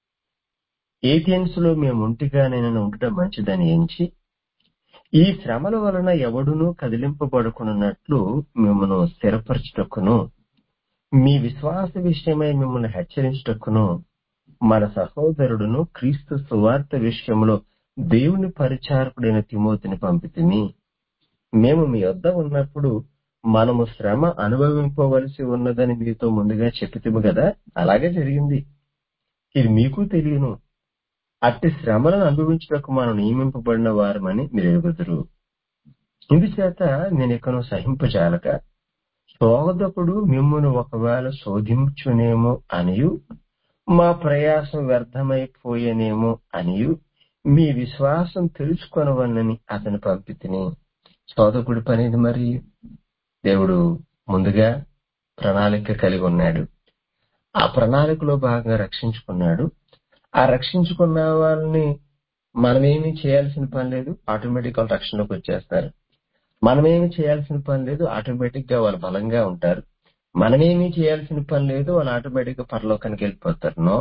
ఏథెన్స్ లో మేము ఒంటిగా నేను ఉండటం మంచిదని ఎంచి ఈ శ్రమల వలన ఎవడునూ కదిలింపబడుకున్నట్లు మిమ్మల్ని స్థిరపరచుటకును మీ విశ్వాస విషయమై మిమ్మల్ని హెచ్చరించుటకును మన సహోదరుడును క్రీస్తు సువార్త విషయంలో దేవుని పరిచారకుడైన తిమోతిని పంపితిని మేము మీ వద్ద ఉన్నప్పుడు మనము శ్రమ అనుభవింపవలసి ఉన్నదని మీతో ముందుగా చెప్పితిము కదా అలాగే జరిగింది ఇది మీకు తెలియను అట్టి శ్రమలను అనుభవించుటకు మనం నియమింపబడిన వారమని మీరు ఎరుగుదురు ఇందుచేత నేను ఇకను సహింపజాలక శోధకుడు మిమ్మును ఒకవేళ శోధించునేమో అనియు మా ప్రయాసం వ్యర్థమైపోయేనేమో అనియు మీ విశ్వాసం తెలుసుకొనవలనని అతను పంపితిని శోధకుడి పనిది మరి దేవుడు ముందుగా ప్రణాళిక కలిగి ఉన్నాడు ఆ ప్రణాళికలో భాగంగా రక్షించుకున్నాడు ఆ రక్షించుకున్న వాళ్ళని మనమేమి చేయాల్సిన పని లేదు ఆటోమేటిక్ వాళ్ళు రక్షణలోకి వచ్చేస్తారు మనమేమి చేయాల్సిన పని లేదు ఆటోమేటిక్ గా వాళ్ళు బలంగా ఉంటారు మనమేమి చేయాల్సిన పని లేదు వాళ్ళు ఆటోమేటిక్ గా పరలోకానికి వెళ్ళిపోతారు నో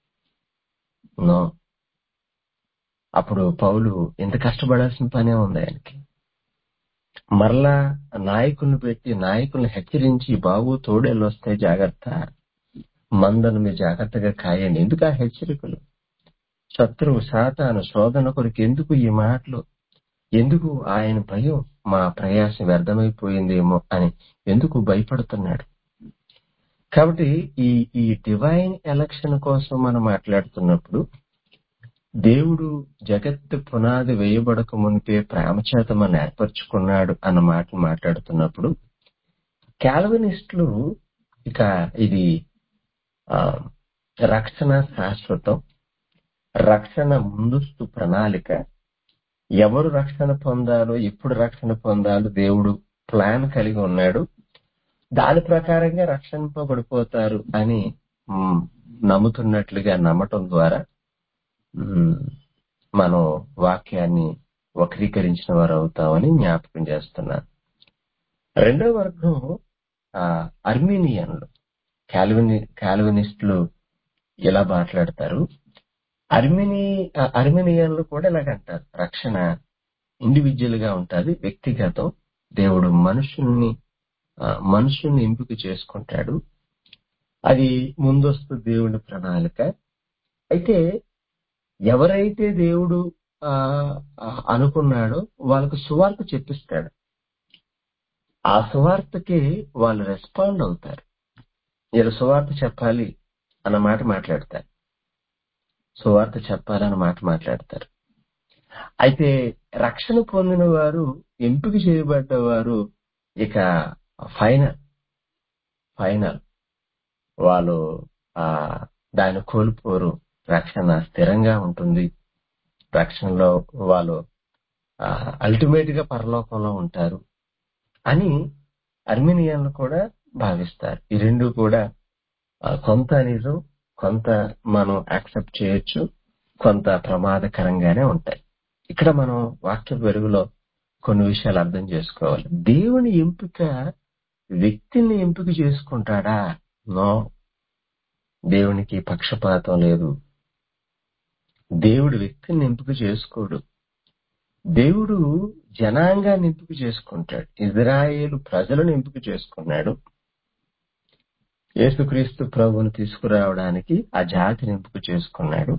నో అప్పుడు పౌలు ఎంత కష్టపడాల్సిన పనే ఉంది ఆయనకి మరలా నాయకుల్ని పెట్టి నాయకుల్ని హెచ్చరించి బాబు తోడేళ్ళు వస్తాయి జాగ్రత్త మందను మీరు జాగ్రత్తగా కాయండి ఎందుకు ఆ హెచ్చరికలు శత్రువు సాతాను శోధన కొరకు ఎందుకు ఈ మాటలు ఎందుకు ఆయన భయం మా ప్రయాసం వ్యర్థమైపోయిందేమో అని ఎందుకు భయపడుతున్నాడు కాబట్టి ఈ ఈ డివైన్ ఎలక్షన్ కోసం మనం మాట్లాడుతున్నప్పుడు దేవుడు జగత్తు పునాది వేయబడక మునిపే ప్రేమ చేత మనం ఏర్పరచుకున్నాడు అన్న మాట మాట్లాడుతున్నప్పుడు క్యాల్వినిస్టులు ఇక ఇది ఆ, రక్షణ శాశ్వతం రక్షణ ముందస్తు ప్రణాళిక ఎవరు రక్షణ పొందాలో ఎప్పుడు రక్షణ పొందాలో దేవుడు ప్లాన్ కలిగి ఉన్నాడు దాని ప్రకారంగా రక్షింపబడిపోతారు అని మ్, నమ్ముతున్నట్లుగా నమ్మటం ద్వారా మ్, మనం వాక్యాన్ని వక్రీకరించిన వారు అవుతామని జ్ఞాపకం చేస్తున్నాను రెండో వర్గం ఆ, అర్మీనియన్లు కాల్విని కాల్వినిస్టులు ఇలా మాట్లాడతారు అర్మిని ఆ, అర్మినియన్లు కూడా ఇలాగంటారు రక్షణ ఇండివిజువల్ గా ఉంటది వ్యక్తిగతం దేవుడు మనుషుల్ని ఆ, మనుషుల్ని ఎంపిక చేసుకుంటాడు అది ముందస్తు దేవుని ప్రణాళిక అయితే ఎవరైతే దేవుడు ఆ, ఆ, అనుకున్నాడో వాళ్ళకు సువార్త చెప్పిస్తాడు ఆ సువార్తకి వాళ్ళు రెస్పాండ్ అవుతారు వీళ్ళు సువార్త చెప్పాలి అన్న మాట మాట్లాడతారు సువార్త చెప్పాలన్న మాట మాట్లాడతారు అయితే రక్షణ పొందిన వారు ఎంపిక చేయబడ్డ వారు ఇక ఫైనల్ ఫైనల్ వాళ్ళు ఆ దాన్ని కోల్పోరు రక్షణ స్థిరంగా ఉంటుంది రక్షణలో వాళ్ళు అల్టిమేట్ గా పరలోకంలో ఉంటారు అని అర్మినియన్లు కూడా భావిస్తారు ఈ రెండు కూడా ఆ, కొంత నిజం కొంత మనం యాక్సెప్ట్ చేయొచ్చు కొంత ప్రమాదకరంగానే ఉంటాయి ఇక్కడ మనం వాక్య వెలుగులో కొన్ని విషయాలు అర్థం చేసుకోవాలి దేవుని ఎంపిక వ్యక్తిని ఎంపిక చేసుకుంటాడా నో దేవునికి పక్షపాతం లేదు దేవుడు వ్యక్తిని ఎంపిక చేసుకోడు దేవుడు జనాంగాన్ని ఎంపిక చేసుకుంటాడు ఇజ్రాయేలు ప్రజలను ఎంపిక చేసుకున్నాడు యేసుక్రీస్తు ప్రభువుని తీసుకురావడానికి ఆ జాతిని ఎంపిక చేసుకున్నాడు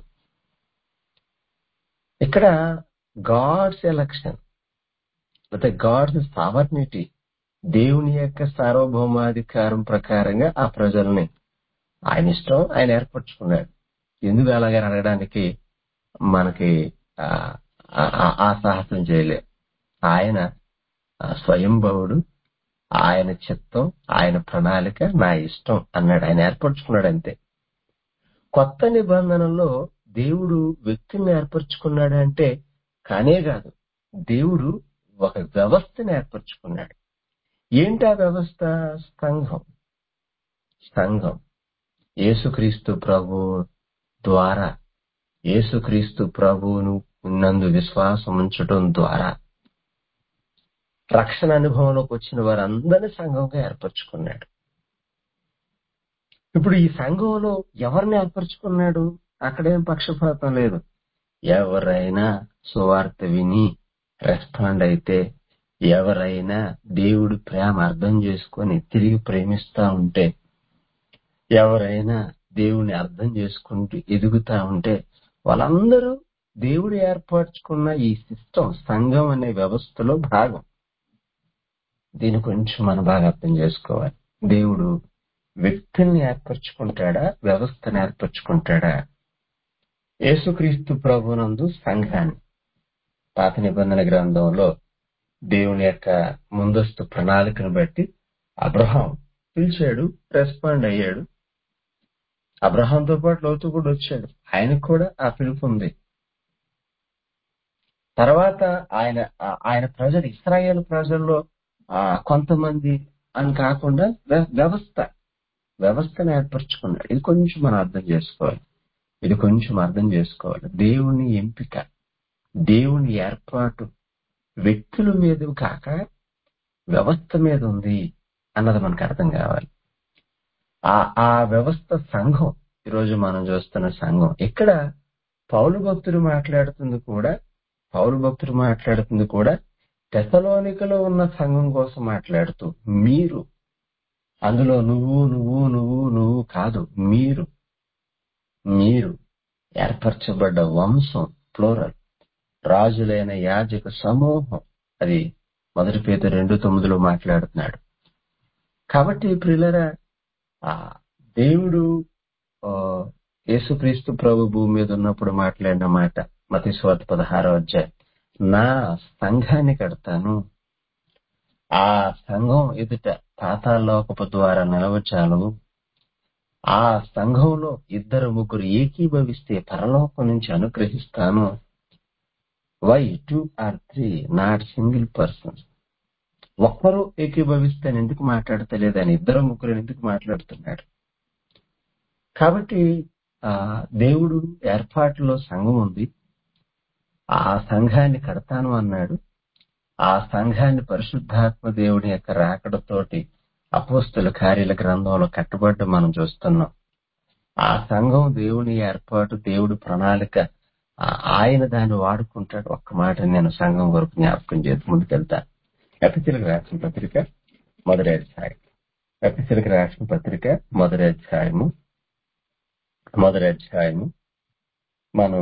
ఇక్కడ గాడ్స్ ఎలక్షన్ అంటే గాడ్స్ సావర్నిటీ దేవుని యొక్క సార్వభౌమాధికారం ప్రకారంగా ఆ ప్రజల్ని ఆయన ఇష్టం ఆయన ఏర్పరచుకున్నాడు ఎందుకు అలాగని అడగడానికి మనకి ఆ ఆ- ఆ సాహసం చేయలే ఆయన ఆ, స్వయంభవుడు ఆయన చిత్తం ఆయన ప్రణాళిక నా ఇష్టం అన్నాడు ఆయన ఏర్పరచుకున్నాడు అంతే కొత్త నిబంధనలో దేవుడు వ్యక్తిని ఏర్పరచుకున్నాడు అంటే కానే కాదు దేవుడు ఒక వ్యవస్థను ఏర్పరచుకున్నాడు ఏంటి ఆ వ్యవస్థ సంఘం సంఘం యేసుక్రీస్తు ప్రభు ద్వారా యేసుక్రీస్తు ప్రభువును నందు విశ్వాసం ఉంచడం ద్వారా రక్షణ అనుభవంలోకి వచ్చిన వారందరినీ సంఘంగా ఏర్పరచుకున్నాడు ఇప్పుడు ఈ సంఘంలో ఎవరిని ఏర్పరచుకున్నాడు అక్కడేం పక్షపాతం లేదు ఎవరైనా సువార్త విని రెస్పాండ్ అయితే ఎవరైనా దేవుడి ప్రేమ అర్థం చేసుకొని తిరిగి ప్రేమిస్తా ఉంటే ఎవరైనా దేవుని అర్థం చేసుకుంటూ ఎదుగుతా ఉంటే వాళ్ళందరూ దేవుడు ఏర్పరచుకున్న ఈ సిస్టమ్ సంఘం అనే వ్యవస్థలో భాగం దీని కొంచెం మనం బాగా అర్థం చేసుకోవాలి దేవుడు వ్యక్తుల్ని ఏర్పరచుకుంటాడా వ్యవస్థను ఏర్పరచుకుంటాడా యేసుక్రీస్తు ప్రభునందు సంఘాన్ని పాత నిబంధన గ్రంథంలో దేవుని యొక్క ముందస్తు ప్రణాళికను బట్టి అబ్రహాం పిలిచాడు రెస్పాండ్ అయ్యాడు అబ్రహాంతో పాటు లోతు కూడా వచ్చాడు ఆయనకు కూడా ఆ పిలుపు ఉంది తర్వాత ఆయన ఆ- ఆయన ప్రజలు ఇస్రాయేల్ ప్రజల్లో ఆ, కొంతమంది అని కాకుండా వ్య- వ్యవస్థ వ్యవస్థను ఏర్పరచుకున్నాడు ఇది కొంచెం మనం అర్థం చేసుకోవాలి ఇది కొంచెం అర్థం చేసుకోవాలి దేవుని ఎంపిక దేవుని ఏర్పాటు వ్యక్తుల మీద కాక వ్యవస్థ మీద ఉంది అన్నది మనకు అర్థం కావాలి ఆ ఆ వ్యవస్థ సంఘం ఈరోజు మనం చూస్తున్న సంఘం ఇక్కడ పౌలు భక్తుడు మాట్లాడుతుంది కూడా పౌలు భక్తుడు మాట్లాడుతుంది కూడా తెసలోనికలో ఉన్న సంఘం కోసం మాట్లాడుతూ మీరు అందులో నువ్వు నువ్వు నువ్వు నువ్వు కాదు మీరు మీరు ఏర్పరచబడ్డ వంశం ప్లోరల్ రాజులైన యాజక సమూహం అది మొదటి పేద రెండు తొమ్మిదిలో మాట్లాడుతున్నాడు కాబట్టి ప్రియులరా ఆ దేవుడు ఆ, యేసుక్రీస్తు ప్రభు భూమి మీద ఉన్నప్పుడు మాట్లాడిన మాట మతి స్వార్థ పదహారో అధ్యాయం నా సంఘాన్ని కడతాను ఆ సంఘం ఎదుట పాతాళలోకపు ద్వారా నిలవచాలు ఆ సంఘంలో ఇద్దరు ముగ్గురు ఏకీభవిస్తే పరలోకం నుంచి అనుగ్రహిస్తాను why two or three not single person ఒక్కరు ఏకీభవిస్తే ఆయన ఎందుకు మాట్లాడతలేదు అని ఇద్దరు ముగ్గురు ఎందుకు మాట్లాడుతున్నాడు కాబట్టి ఆ దేవుడు ఏర్పాటులో సంఘం ఉంది ఆ సంఘాన్ని కడతాను అన్నాడు ఆ సంఘాన్ని పరిశుద్ధాత్మ దేవుడి యొక్క రాకడతోటి అపోస్తుల కార్యాల గ్రంథంలో కట్టుబడ్డ మనం చూస్తున్నాం ఆ సంఘం దేవుని ఏర్పాటు దేవుడి ప్రణాళిక ఆ ఆయన దాన్ని వాడుకుంటాడు ఒక్క మాట నేను సంఘం వరకు జ్ఞాపకం చేసి ముందుకెళ్తా ఎపిసిలకు రాసిన పత్రిక మొదటి అధ్యాయం ఎపిసిలకు రాసిన పత్రిక మొదటి అధ్యాయము మొదటి అధ్యాయము మనం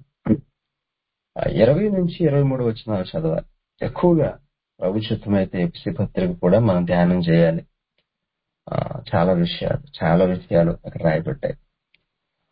ఆ, ఇరవై నుంచి ఇరవై మూడు వచ్చిన చదవాలి ఎక్కువగా ప్రభుత్వమైతే ఎపిసి పత్రిక కూడా మనం ధ్యానం చేయాలి ఆ, చాలా విషయాలు చాలా విషయాలు అక్కడ రాయబడ్డాయి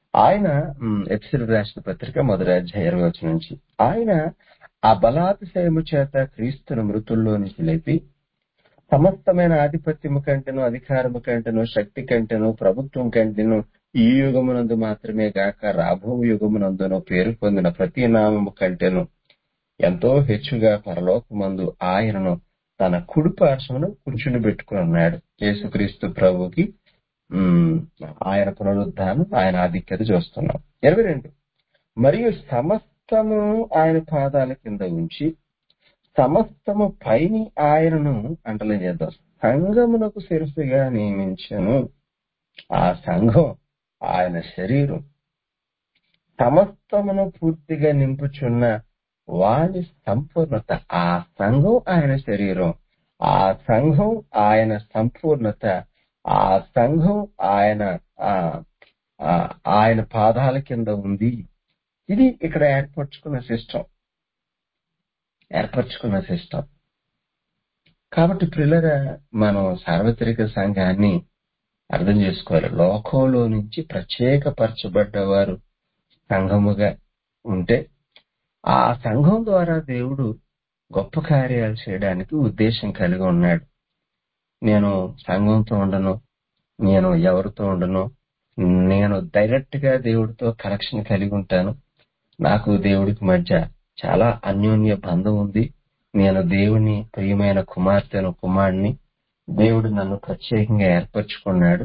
ఆయన ఎపిసిడ్ రాసిన పత్రిక మొదటి అధ్యాయ ఇరవై వచ్చిన నుంచి ఆయన ఆ బలాతిశయము చేత క్రీస్తును మృతుల్లో నుంచి లేపి సమస్తమైన ఆధిపత్యము కంటేను అధికారము కంటేను శక్తి కంటేను ప్రభుత్వం కంటేను ఈ యుగమునందు మాత్రమే గాక రాబో యుగమునందును పేరు పొందిన ప్రతి నామము కంటేను ఎంతో హెచ్చుగా పరలోకమందు ఆయనను తన కుడి పార్శ్వను కూర్చుని పెట్టుకుని ఉన్నాడు యేసుక్రీస్తు ప్రభుకి ఉమ్, ఆయన పునరుద్ధానం ఆయన ఆధిక్యత చూస్తున్నాం ఇరవై రెండు మరియు సమస్తము ఆయన పాదాల కింద ఉంచి సమస్తము పైని ఆయనను అంటలే చేద్దాం సంఘమునకు శిరస్సుగా నియమించను ఆ సంఘం ఆయన శరీరం సమస్తమును పూర్తిగా నింపుచున్న వాని సంపూర్ణత ఆ సంఘం ఆయన శరీరం ఆ సంఘం ఆయన సంపూర్ణత ఆ సంఘం ఆయన ఆ ఆ, ఆయన పాదాల కింద ఉంది ఇది ఇక్కడ ఏర్పరచుకున్న సిస్టమ్ ఏర్పరచుకున్న సిస్టమ్ కాబట్టి పిల్లల మనం సార్వత్రిక సంఘాన్ని అర్థం చేసుకోవాలి లోకంలో నుంచి ప్రత్యేకపరచబడ్డవారు సంఘముగా ఉంటే ఆ సంఘం ద్వారా దేవుడు గొప్ప కార్యాలు చేయడానికి ఉద్దేశం కలిగి ఉన్నాడు నేను సంఘంతో ఉండను నేను ఎవరితో ఉండను నేను డైరెక్ట్ గా దేవుడితో కనెక్షన్ కలిగి ఉంటాను నాకు దేవుడికి మధ్య చాలా అన్యోన్య బంధం ఉంది నేను దేవుని ప్రియమైన కుమార్తెను కుమారుడిని దేవుడు నన్ను ప్రత్యేకంగా ఏర్పరచుకున్నాడు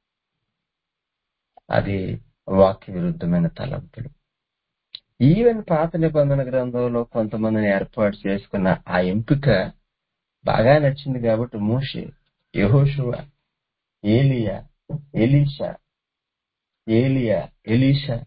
అది వాక్య విరుద్ధమైన తలంపులు ఈవెన్ పాత నిబంధన గ్రంథంలో కొంతమందిని ఏర్పాటు చేసుకున్న ఆ ఎంపిక బాగా నచ్చింది కాబట్టి మూషే యెహోషువ ఏలియా ఎలీషా ఏలియా ఎలీషా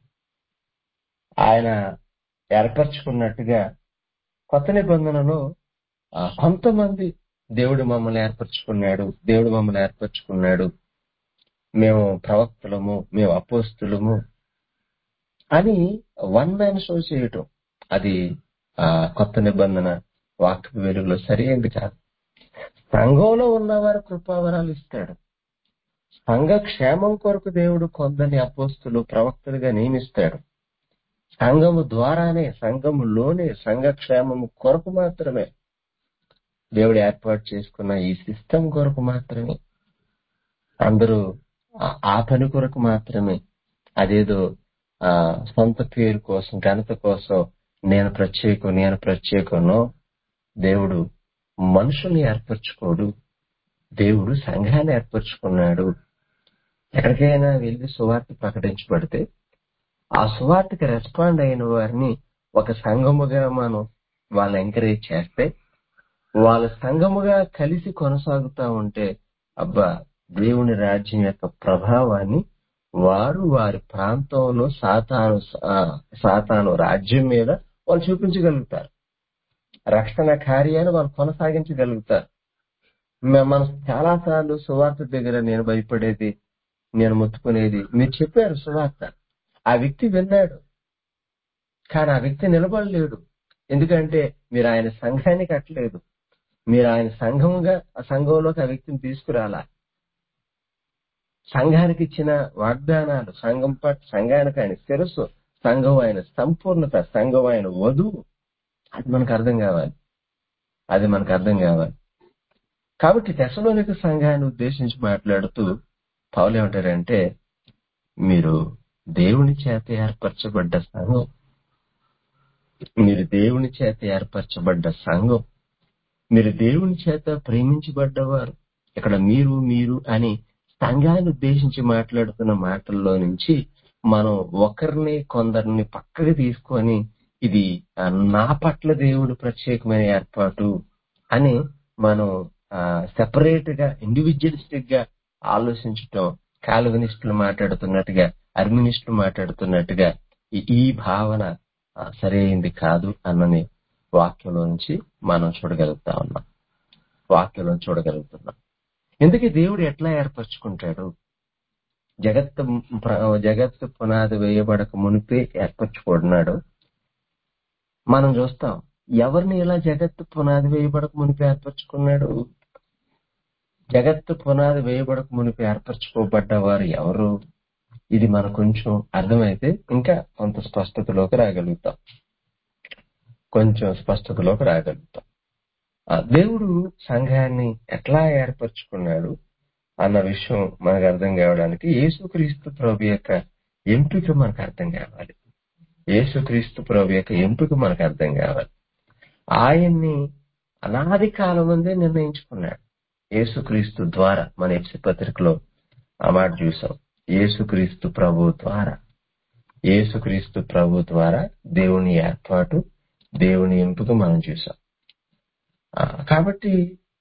ఆయన ఏర్పరచుకున్నట్టుగా కొత్త నిబంధనలో ఆ, కొంతమంది దేవుడు మమ్మల్ని ఏర్పరచుకున్నాడు దేవుడు మమ్మల్ని ఏర్పరచుకున్నాడు మేము ప్రవక్తలము మేము అపోస్తులము అని వన్ మ్యాన్ షో చేయటం అది ఆ కొత్త నిబంధన వాక్య వెలుగులో సరైనది కాదు సంఘంలో ఉన్నవారు కృపావరాలు ఇస్తాడు సంఘ క్షేమం కొరకు దేవుడు కొందరిని అపోస్తులు ప్రవక్తలుగా నియమిస్తాడు సంఘము ద్వారానే సంఘములోనే సంఘ క్షేమము కొరకు మాత్రమే దేవుడు ఏర్పాటు చేసుకున్న ఈ సిస్టమ్ కొరకు మాత్రమే అందరూ ఆ- ఆ పని కొరకు మాత్రమే అదేదో ఆ సొంత పేరు కోసం ఘనత కోసం నేను ప్రత్యేకం నేను ప్రత్యేకను దేవుడు మనుషుల్ని ఏర్పరచుకోడు దేవుడు సంఘాన్ని ఏర్పరచుకున్నాడు ఎక్కడికైనా వెళ్ళి సువార్త ప్రకటించబడితే ఆ సువార్తకి రెస్పాండ్ అయిన వారిని ఒక సంఘముగా మనం వాళ్ళని ఎంకరేజ్ చేస్తే వాళ్ళ సంఘముగా కలిసి కొనసాగుతా ఉంటే అబ్బా దేవుని రాజ్యం యొక్క ప్రభావాన్ని వారు వారి ప్రాంతంలో సాతాను ఆ, సాతాను రాజ్యం మీద వాళ్ళు చూపించగలుగుతారు రక్షణ కార్యాన్ని వాళ్ళు కొనసాగించగలుగుతారు మ- మనం చాలా సార్లు సువార్త దగ్గర నేను భయపడేది నేను ముట్టుకునేది మీరు చెప్పారు సువార్త ఆ వ్యక్తి విన్నాడు కానీ ఆ వ్యక్తి నిలబడలేడు ఎందుకంటే మీరు ఆయన సంఘాన్ని కట్టలేదు మీరు ఆయన సంఘముగా ఆ సంఘంలోకి ఆ వ్యక్తిని తీసుకురాలా సంఘానికి ఇచ్చిన వాగ్దానాలు సంఘం పట్ల సంఘానికి ఆయన శిరస్సు సంఘం ఆయన సంపూర్ణత సంఘం ఆయన వధువు అది మనకు అర్థం కావాలి అది మనకు అర్థం కావాలి కాబట్టి తెసలోనిక సంఘాన్ని ఉద్దేశించి మాట్లాడుతూ పౌలు ఏమంటారంటే మీరు దేవుని చేత ఏర్పరచబడ్డ సంఘం మీరు దేవుని చేత ఏర్పరచబడ్డ సంఘం మీరు దేవుని చేత ప్రేమించబడ్డవారు ఇక్కడ మీరు మీరు అని సంఘాన్ని ఉద్దేశించి మాట్లాడుతున్న మాటల్లో నుంచి మనం ఒకరిని కొందరిని పక్కకి తీసుకొని ఇది ఆ, నా పట్ల దేవుడు ప్రత్యేకమైన ఏర్పాటు అని మనం సెపరేట్ గా ఇండివిజువలిస్టిక్ గా ఆలోచించటం కాల్వినిస్టులు మాట్లాడుతున్నట్టుగా అర్మినిస్టులు మాట్లాడుతున్నట్టుగా ఈ- ఈ భావన ఆ, సరైంది కాదు అన్నని వాక్యంలో నుంచి మనం చూడగలుగుతా ఉన్నాం వాక్యంలో చూడగలుగుతున్నాం ఎందుకు దేవుడు ఎట్లా ఏర్పరచుకుంటాడు జగత్తు ప్ర- జగత్తు పునాది వేయబడక మునిపే ఏర్పరచుకుంటున్నాడు మనం చూస్తాం ఎవరిని ఇలా జగత్తు పునాది వేయబడక మునిపే ఏర్పరచుకున్నాడు జగత్తు పునాది వేయబడక మునిపే ఏర్పరచుకోబడ్డవారు ఎవరు ఇది మనకు కొంచెం అర్థమైతే ఇంకా కొంత స్పష్టతలోకి రాగలుగుతాం కొంచెం స్పష్టతలోకి రాగలుగుతాం ఆ దేవుడు సంఘాన్ని ఎట్లా ఏర్పరచుకున్నాడు అన్న విషయం మనకు అర్థం కావడానికి యేసుక్రీస్తు ప్రభు యొక్క ఎంపిక మనకు అర్థం కావాలి యేసుక్రీస్తు ప్రభు యొక్క ఎంపిక మనకు అర్థం కావాలి ఆయన్ని అనాది కాలం ముందే నిర్ణయించుకున్నాడు యేసుక్రీస్తు ద్వారా మన ఎఫ్సి పత్రికలో ఆ మాట చూసాం యేసుక్రీస్తు ప్రభు ద్వారా యేసుక్రీస్తు ప్రభు ద్వారా దేవుని ఏర్పాటు దేవుని ఎంపిక మనం చూసాం ఆ, కాబట్టి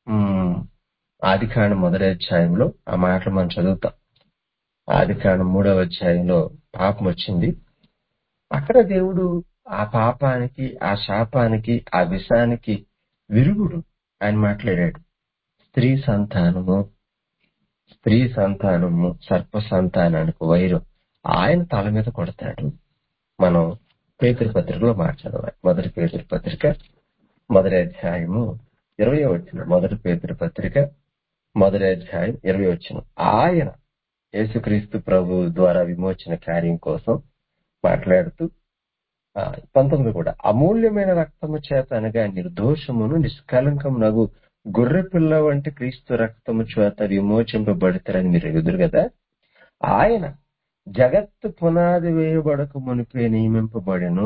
ఆది కాండ మొదటి అధ్యాయంలో ఆ మాటలు మనం చదువుతాం ఆది కాండ మూడవ అధ్యాయంలో పాపం వచ్చింది అక్కడ దేవుడు ఆ పాపానికి ఆ శాపానికి ఆ విషానికి విరుగుడు ఆయన మాట్లాడాడు స్త్రీ సంతానము స్త్రీ సంతానము సర్ప సంతానానికి వైరం ఆయన తల మీద కొడతాడు మనం పేతురు పత్రికలో మాట్లాడవాలి మొదటి పేతురు పత్రిక మొదటి అధ్యాయము ఇరవై వచ్చిన మొదటి పేతురు పత్రిక మొదటి అధ్యాయం ఇరవై వచ్చిన ఆయన యేసుక్రీస్తు ప్రభు ద్వారా విమోచన కార్యం కోసం మాట్లాడుతూ ఆ, పంతొమ్మిది కూడా అమూల్యమైన రక్తము చేత అనగా నిర్దోషమును నిష్కలంకమునగు గొర్రె పిల్ల వంటి క్రీస్తు రక్తము చేత విమోచింపబడతారని మీరు ఎదురు కదా ఆయన జగత్తు పునాది వేయబడక మునిపే నియమింపబడెను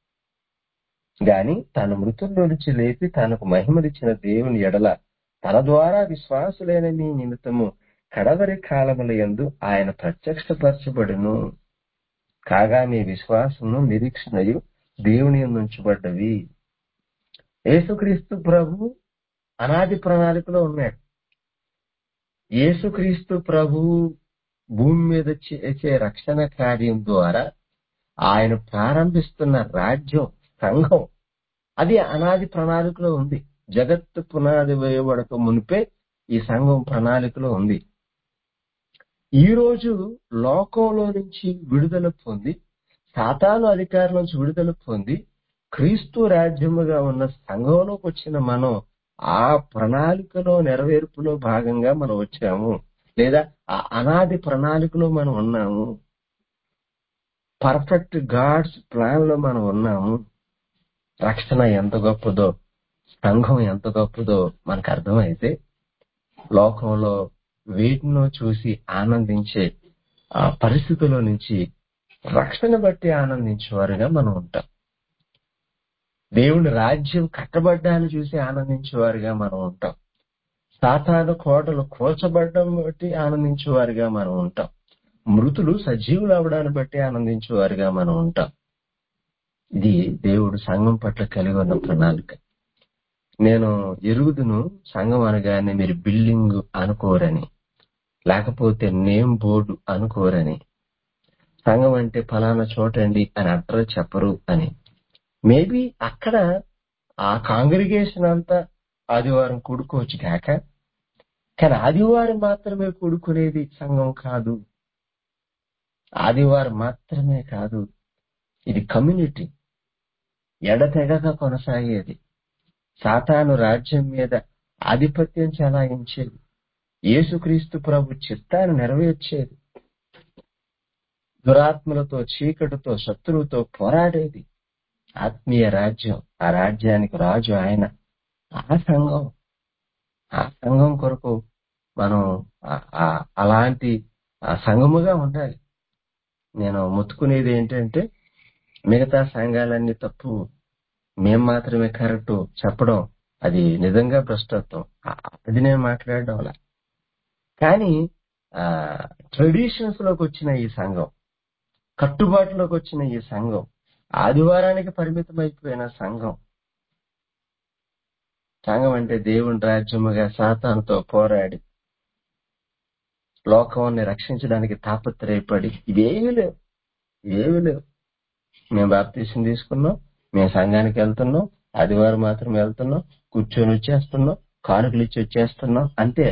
గాని తన మృతుల్లో నుంచి లేపి తనకు మహిమనిచ్చిన దేవుని ఎడల తన ద్వారా విశ్వాసులైన మీ నిమిత్తము కడవరి కాలముల యందు ఆయన ప్రత్యక్షపరచబడును కాగా మీ విశ్వాసము నిరీక్షణయు దేవుని యందు ఉంచబడ్డవి యేసుక్రీస్తు ప్రభు అనాది ప్రణాళికలో ఉన్నాడు యేసుక్రీస్తు ప్రభు భూమి మీద చేసే రక్షణ కార్యం ద్వారా ఆయన ప్రారంభిస్తున్న రాజ్యం సంఘం అది అనాది ప్రణాళికలో ఉంది జగత్తు పునాది వేయబడక మునిపే ఈ సంఘం ప్రణాళికలో ఉంది ఈ రోజు లోకంలో నుంచి విడుదల పొంది సాతాను అధికారం నుంచి విడుదల పొంది క్రీస్తు రాజ్యముగా ఉన్న సంఘంలోకి వచ్చిన మనం ఆ ప్రణాళికలో నెరవేర్పులో భాగంగా మనం వచ్చాము లేదా ఆ అనాది ప్రణాళికలో మనం ఉన్నాము పర్ఫెక్ట్ గాడ్స్ ప్లాన్ లో మనం ఉన్నాము రక్షణ ఎంత గొప్పదో సంఘం ఎంత గొప్పదో మనకు అర్థమైతే లోకంలో వీటినో చూసి ఆనందించే ఆ పరిస్థితుల్లో నుంచి రక్షణ బట్టి ఆనందించేవారుగా మనం ఉంటాం దేవుని రాజ్యం కట్టబడ్డాన్ని చూసి ఆనందించేవారుగా మనం ఉంటాం సాతాను కోటలు కూల్చబడ్డం బట్టి ఆనందించేవారుగా మనం ఉంటాం మృతులు సజీవులు అవడాన్ని బట్టి ఆనందించేవారుగా మనం ఉంటాం ఇది దేవుడు సంఘం పట్ల కలిగి ఉన్న ప్రణాళిక నేను ఎరుగుదును సంఘం అనగానే మీరు బిల్డింగ్ అనుకోరని లేకపోతే నేమ్ బోర్డు అనుకోరని సంఘం అంటే ఫలానా చోటండి అని అడ్రస్ చెప్పరు అని మేబీ అక్కడ ఆ కాంగ్రిగేషన్ అంతా ఆదివారం కూడుకోవచ్చు కాక కానీ ఆదివారం మాత్రమే కూడుకునేది సంఘం కాదు ఆదివారం మాత్రమే కాదు ఇది కమ్యూనిటీ ఎడతెగక కొనసాగేది సాతాను రాజ్యం మీద ఆధిపత్యం చెలాయించేది యేసుక్రీస్తు ప్రభు చిత్తాన్ని నెరవేర్చేది దురాత్మలతో చీకటితో శత్రువుతో పోరాడేది ఆత్మీయ రాజ్యం ఆ రాజ్యానికి రాజు ఆయన ఆ సంఘం ఆ సంఘం కొరకు మనం ఆ- ఆ- అలాంటి ఆ సంఘముగా ఉండాలి నేను మొత్తుకునేది ఏంటంటే మిగతా సంఘాలన్నీ తప్పు మేం మాత్రమే కరెక్ట్ చెప్పడం అది నిజంగా భ్రష్టత్వం ఆ- అది నేను మాట్లాడడం అలా కానీ ట్రెడిషన్స్ లోకి వచ్చిన ఈ సంఘం కట్టుబాటులోకి వచ్చిన ఈ సంఘం ఆదివారానికి పరిమితం అయిపోయిన సంఘం సంఘం అంటే దేవుని రాజ్యముగా సాతానుతో పోరాడి లోకాన్ని రక్షించడానికి తాపత్రయపడి ఇవేమీ లేవు ఇవేమీ లేవు మేము బాప్తీసం తీసుకున్నాం మేము సంఘానికి వెళ్తున్నాం ఆదివారం మాత్రం వెళ్తున్నాం కూర్చొని వచ్చేస్తున్నాం కానుకలు ఇచ్చి వచ్చేస్తున్నాం అంతే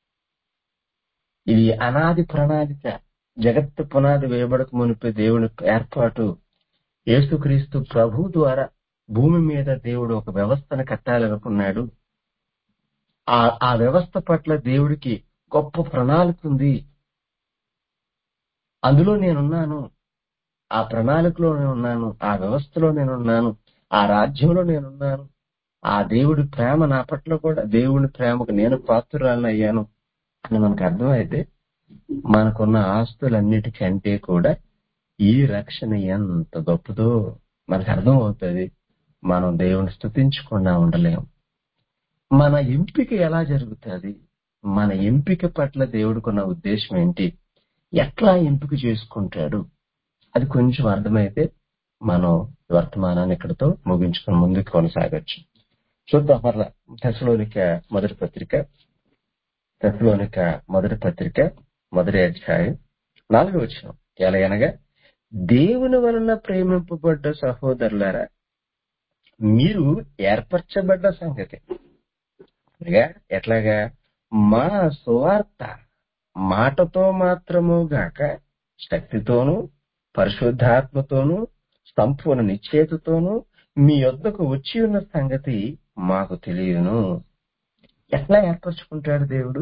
ఇది అనాది ప్రణాళిక జగత్తు పునాది వేయబడక మునిపే దేవుని ఏర్పాటు యేసుక్రీస్తు ప్రభు ద్వారా భూమి మీద దేవుడు ఒక వ్యవస్థను కట్టాలనుకున్నాడు ఆ ఆ వ్యవస్థ పట్ల దేవుడికి గొప్ప ప్రణాళిక ఉంది అందులో నేనున్నాను ఆ ప్రణాళికలో నేనున్నాను ఆ వ్యవస్థలో నేనున్నాను ఆ రాజ్యంలో నేనున్నాను ఆ దేవుడి ప్రేమ నా పట్ల కూడా దేవుడి ప్రేమకు నేను పాత్రురాలను అయ్యాను అని మనకు అర్థమైతే మనకున్న ఆస్తులన్నిటికంటే కూడా ఈ రక్షణ ఎంత గొప్పదో మనకు అర్థం అవుతుంది మనం దేవుని స్థుతించకుండా ఉండలేం మన ఎంపిక ఎలా జరుగుతుంది మన ఎంపిక పట్ల దేవుడికున్న ఉద్దేశం ఏంటి ఎట్లా ఎంపిక చేసుకుంటాడు అది కొంచెం అర్థమైతే మనం వర్తమానాన్ని ఇక్కడితో ముగించుకుని ముందుకు కొనసాగచ్చు చూద్దాం మరలా దశలోనిక మొదటి పత్రిక దశలోనిక మొదటి పత్రిక మొదటి అధ్యాయం నాలుగు వచ్చిన ఎలా అనగా దేవుని వలన ప్రేమింపబడ్డ సహోదరులారా మీరు ఏర్పరచబడ్డ సంగతి అనగా ఎట్లాగా మా సువార్త మాటతో మాత్రము గాక శక్తితోనూ పరిశుద్ధాత్మతోనూ సంపూర్ణ నిశ్చేతతోనూ మీ యొద్దకు వచ్చి ఉన్న సంగతి మాకు తెలియను ఎట్లా ఏర్పరచుకుంటాడు దేవుడు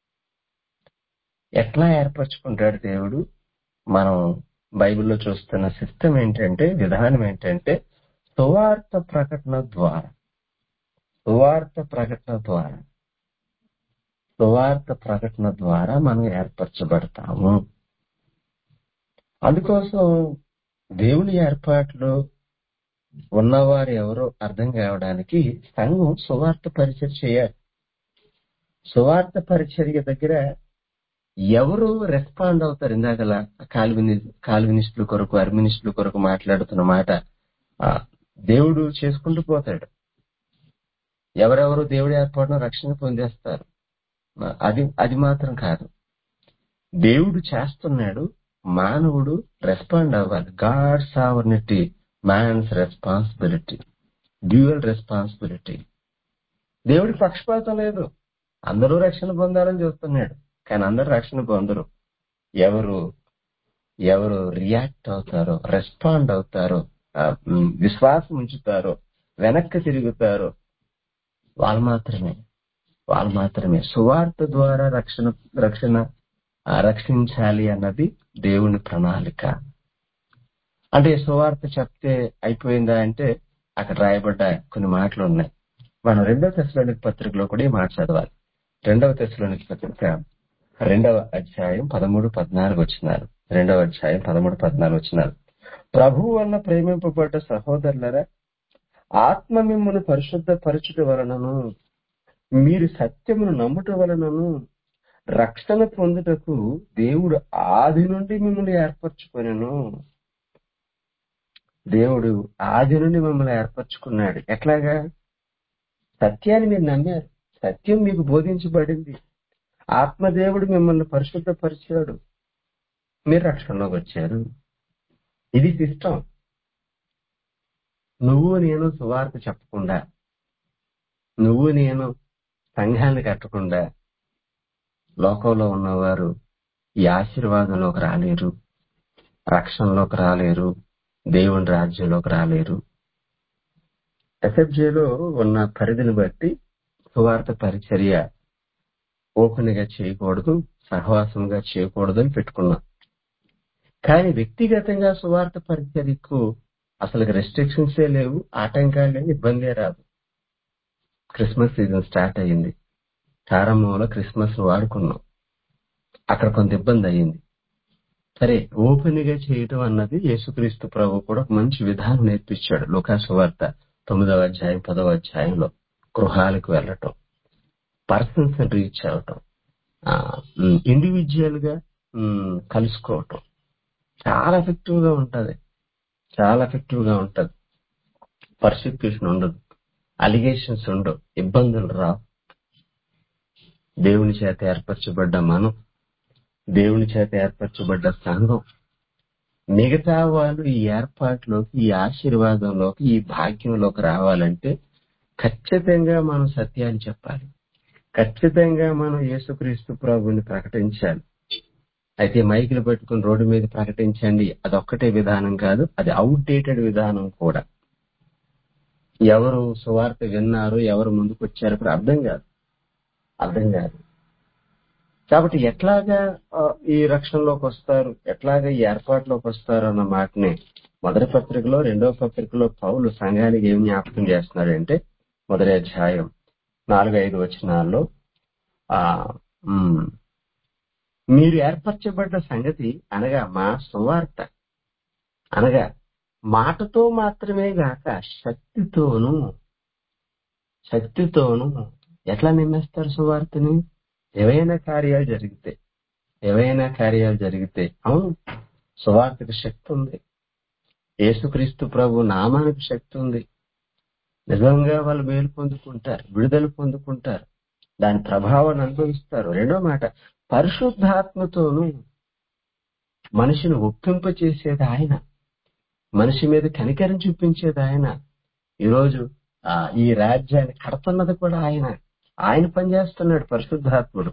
ఎట్లా ఏర్పరచుకుంటాడు దేవుడు మనం బైబిల్లో చూస్తున్న సిస్టమ్ ఏంటంటే విధానం ఏంటంటే సువార్త ప్రకటన ద్వారా సువార్త ప్రకటన ద్వారా సువార్త ప్రకటన ద్వారా మనం ఏర్పరచబడతాము అందుకోసం దేవుని ఏర్పాట్లు ఉన్నవారు ఎవరో అర్థం కావడానికి సంఘం సువార్త పరిచయం చేయాలి సువార్త పరిచర్య దగ్గర ఎవరు రెస్పాండ్ అవుతారు ఇందాకలా కాల్విని కాల్వినిస్టుల కొరకు అర్మినిస్టుల కొరకు మాట్లాడుతున్న మాట ఆ, దేవుడు చేసుకుంటూ పోతాడు ఎవరెవరు దేవుడి ఏర్పాటును రక్షణ పొందేస్తారు ఆ, అది అది మాత్రం కాదు దేవుడు చేస్తున్నాడు మానవుడు రెస్పాండ్ అవ్వాలి God sovereignty man's responsibility dual responsibility దేవుడి పక్షపాతం లేదు అందరూ రక్షణ పొందాలని చూస్తున్నాడు కానీ అందరూ రక్షణ పొందరు ఎవరు ఎవరు రియాక్ట్ అవుతారో రెస్పాండ్ అవుతారో ఆ, ఉమ్, విశ్వాసం ఉంచుతారో వెనక్కి తిరుగుతారో వాళ్ళు మాత్రమే వాళ్ళు మాత్రమే సువార్త ద్వారా రక్షణ రక్షణ ఆ, రక్షించాలి అన్నది దేవుని ప్రణాళిక అంటే సువార్త చెప్తే అయిపోయిందా అంటే అక్కడ రాయబడ్డ కొన్ని మాటలు ఉన్నాయి మనం రెండవ తెశలోనికి పత్రికలో కూడా ఈ మాట చదవాలి రెండవ తెశలోనికి పత్రిక రెండవ అధ్యాయం పదమూడు పద్నాలుగు వచ్చినారు రెండవ అధ్యాయం పదమూడు పద్నాలుగు వచ్చినారు ప్రభు వలన ప్రేమింపబడ్డ సహోదరులరా ఆత్మ మిమ్మల్ని పరిశుద్ధ పరచుట వలనను మీరు సత్యమును నమ్ముట వలనను రక్షణ పొందుటకు దేవుడు ఆది నుండి మిమ్మల్ని ఏర్పరచుకొనెను దేవుడు ఆది నుండి మిమ్మల్ని ఏర్పరచుకున్నాడు ఎట్లాగా సత్యాన్ని మీరు నమ్మారు సత్యం మీకు బోధించబడింది ఆత్మదేవుడు మిమ్మల్ని పరిశుద్ధపరిచాడు మీరు రక్షణలోకి వచ్చారు ఇది సిస్టమ్ నువ్వు నేను సువార్త చెప్పకుండా నువ్వు నేను సంఘాన్ని కట్టకుండా లోకంలో ఉన్నవారు ఈ ఆశీర్వాదంలోకి రాలేరు రక్షణలోకి రాలేరు దేవుని రాజ్యంలోకి రాలేరు ఎస్ఎఫ్జేలో ఉన్న పరిధిని బట్టి సువార్త పరిచర్య ఓపెన్ గా చేయకూడదు సహవాసంగా చేయకూడదు అని పెట్టుకున్నాం కానీ వ్యక్తిగతంగా సువార్త పరిచర్యకు అసలు రెస్ట్రిక్షన్సే లేవు ఆటంకాలు లేవు ఇబ్బందే రాదు క్రిస్మస్ సీజన్ స్టార్ట్ అయ్యింది ప్రారంభంలో క్రిస్మస్ వాడుకున్నాం అక్కడ కొంత ఇబ్బంది అయ్యింది సరే ఓపెన్ గా చేయటం అన్నది యేసుక్రీస్తు ప్రభు కూడా ఒక మంచి విధానం నేర్పించాడు లోకాసు వార్త తొమ్మిదవ అధ్యాయం పదవ అధ్యాయంలో గృహాలకు వెళ్ళటం పర్సన్స్ రీచ్ అవటం ఇండివిజువల్ గా ఉమ్, కలుసుకోవటం చాలా ఎఫెక్టివ్ గా ఉంటది చాలా ఎఫెక్టివ్ గా ఉంటది పర్సిక్యూషన్ ఉండదు అలిగేషన్స్ ఉండవు ఇబ్బందులు రావు దేవుని చేత ఏర్పరచబడ్డ మనం దేవుని చేత ఏర్పరచబడ్డ సంఘం మిగతా వాళ్ళు ఈ ఏర్పాటులోకి ఈ ఆశీర్వాదంలోకి ఈ భాగ్యంలోకి రావాలంటే ఖచ్చితంగా మనం సత్యాన్ని చెప్పాలి ఖచ్చితంగా మనం యేసుక్రీస్తు ప్రభుని ప్రకటించాలి అయితే మైకులు పెట్టుకుని రోడ్డు మీద ప్రకటించండి అదొక్కటే విధానం కాదు అది అవుట్డేటెడ్ విధానం కూడా ఎవరు సువార్త విన్నారు ఎవరు ముందుకు వచ్చారు కూడా అర్థం కాదు అర్థం కాదు కాబట్టి ఎట్లాగా ఆ, ఈ రక్షణలోకి వస్తారు ఎట్లాగా ఈ ఏర్పాటులోకి వస్తారు అన్న మాటని మొదటి పత్రికలో రెండో పత్రికలో పౌలు సంఘానికి ఏం జ్ఞాపకం చేస్తున్నాడంటే మొదటి అధ్యాయం నాలుగు ఐదు వచనాల్లో ఆ ఉమ్, మీరు ఏర్పరచబడ్డ సంగతి అనగా మా సువార్త అనగా మాటతో మాత్రమే గాక శక్తితోనూ శక్తితోనూ ఎట్లా నిమ్మేస్తారు సువార్తని ఏవైనా కార్యాలు జరిగితే ఏవైనా కార్యాలు జరిగితే అవును సువార్తకు శక్తి ఉంది యేసుక్రీస్తు ప్రభు నామానికి శక్తి ఉంది నిజంగా వాళ్ళు మేలు పొందుకుంటారు విడుదల పొందుకుంటారు దాని ప్రభావాన్ని అనుభవిస్తారు రెండో మాట పరిశుద్ధాత్మతోనూ మనిషిని ఒప్పింప చేసేది ఆయన మనిషి మీద కనికరం చూపించేది ఆయన ఈరోజు ఆ, ఈ రాజ్యాన్ని కడుతున్నది కూడా ఆయన ఆయన పనిచేస్తున్నాడు పరిశుద్ధాత్ముడు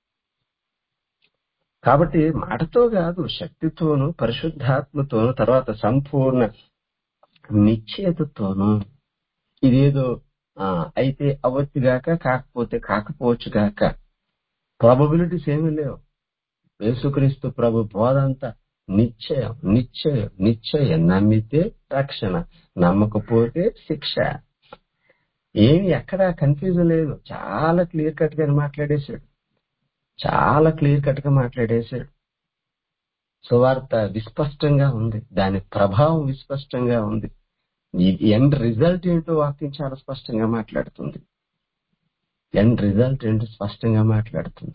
కాబట్టి మాటతో కాదు శక్తితోనూ పరిశుద్ధాత్మతోనూ తర్వాత సంపూర్ణ నిశ్చయతతోనూ ఇదేదో ఆ, అయితే అవ్వచ్చుగాక కాకపోతే కాకపోవచ్చుగాక ప్రాబబిలిటీస్ ఏమీ లేవు యేసుక్రీస్తు ప్రభు బోధంతా నిశ్చయం నిశ్చయం నిశ్చయం నమ్మితే రక్షణ నమ్మకపోతే శిక్ష ఏమి ఎక్కడ కన్ఫ్యూజన్ లేదు చాలా క్లియర్ కట్ గా మాట్లాడేశాడు చాలా క్లియర్ కట్ గా మాట్లాడేశాడు సువార్త విస్పష్టంగా ఉంది దాని ప్రభావం విస్పష్టంగా ఉంది ఈ ఎండ్ రిజల్ట్ ఏంటో వాక్యం చాలా స్పష్టంగా మాట్లాడుతుంది ఎండ్ రిజల్ట్ ఏంటో స్పష్టంగా మాట్లాడుతుంది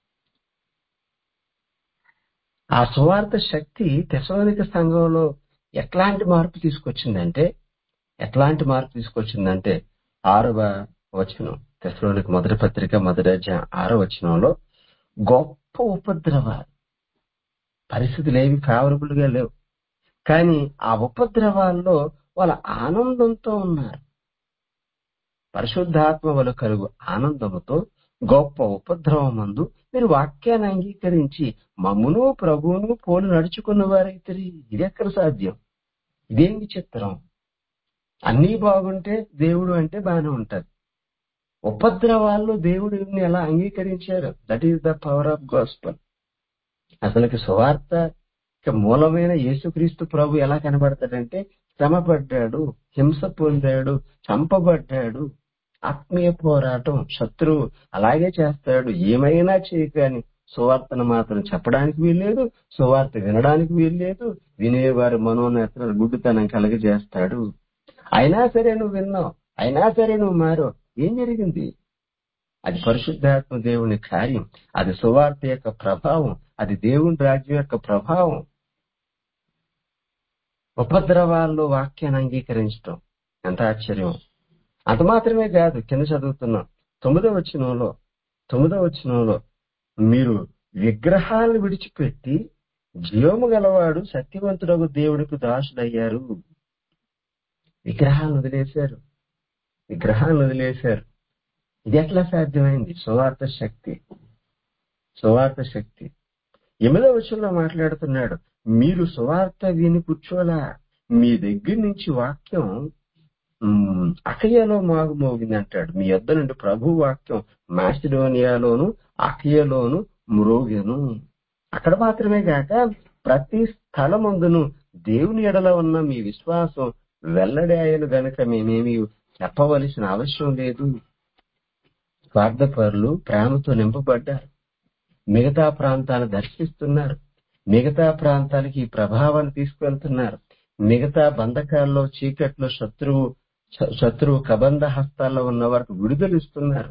ఆ సువార్త శక్తి తెసలోనిక సంఘంలో ఎట్లాంటి మార్పు తీసుకొచ్చిందంటే ఎట్లాంటి మార్పు తీసుకొచ్చిందంటే ఆరవ వచనం తెసలోనిక మొదటి పత్రిక మొదటి అధ్యాయం ఆరవ వచనంలో గొప్ప ఉపద్రవాలు పరిస్థితులు ఏవి ఫేవరబుల్ గా లేవు కానీ ఆ ఉపద్రవాల్లో వాళ్ళ ఆనందంతో ఉన్నారు పరిశుద్ధాత్మ వల్ల కలుగు ఆనందముతో గొప్ప ఉపద్రవం మందు మీరు వాక్యాన్ని అంగీకరించి మమ్మును ప్రభువును పోలు నడుచుకున్న వారైతే ఇది ఎక్కడ సాధ్యం ఇదేం విచిత్రం అన్నీ బాగుంటే దేవుడు అంటే బాగానే ఉంటది ఉపద్రవాల్లో దేవుడిని ఎలా అంగీకరించారు that is the power of gospel అసలుకి సువార్త ఇక మూలమైన యేసుక్రీస్తు ప్రభు ఎలా కనబడతాడంటే శ్రమపడ్డాడు హింస పొందాడు చంపబడ్డాడు ఆత్మీయ పోరాటం శత్రువు అలాగే చేస్తాడు ఏమైనా చేయకని సువార్తను మాత్రం చెప్పడానికి వీల్లేదు సువార్త వినడానికి వీల్లేదు వినేవారి మనోనేత్రాలు గుడ్డుతనం కలగజేస్తాడు అయినా సరే నువ్వు విన్నావు అయినా సరే నువ్వు మారో ఏం జరిగింది అది పరిశుద్ధాత్మ దేవుని కార్యం అది సువార్త యొక్క ప్రభావం అది దేవుని రాజ్యం యొక్క ప్రభావం ఉపద్రవాల్లో వాక్యాన్ని అంగీకరించడం ఎంత ఆశ్చర్యం అంత మాత్రమే కాదు కింద చదువుతున్నాం తొమ్మిదవ వచనంలో తొమ్మిదవ వచనంలో మీరు విగ్రహాలను విడిచిపెట్టి జీవము గలవాడు సత్యవంతుడకు దేవుడికి దాసుడయ్యారు విగ్రహాలను వదిలేశారు విగ్రహాలను వదిలేశారు ఇది ఎట్లా సాధ్యమైంది సువార్త శక్తి సువార్త శక్తి ఎనిమిదవ వచనంలో మాట్లాడుతున్నాడు మీరు సువార్త విని కూర్చోలా మీ దగ్గర నుంచి వాక్యం ఉమ్, అకయలో మాగు మోగింది అంటాడు మీ యొద్ద నుండి ప్రభు వాక్యం మాసిడోనియాలోను అకయలోను మ్రోగెను అక్కడ మాత్రమే కాక ప్రతి స్థలమందును దేవుని ఎడల ఉన్న మీ విశ్వాసం వెల్లడి అయ్యను గనుక మేమేమి చెప్పవలసిన అవసరం లేదు స్వార్థపరులు ప్రేమతో నింపబడ్డారు మిగతా ప్రాంతాలను దర్శిస్తున్నారు మిగతా ప్రాంతాలకి ఈ ప్రభావాన్ని తీసుకువెళ్తున్నారు మిగతా బంధకాల్లో చీకట్లో శత్రువు శ- శత్రువు కబంధ హస్తాల్లో ఉన్న వారికి విడుదల ఇస్తున్నారు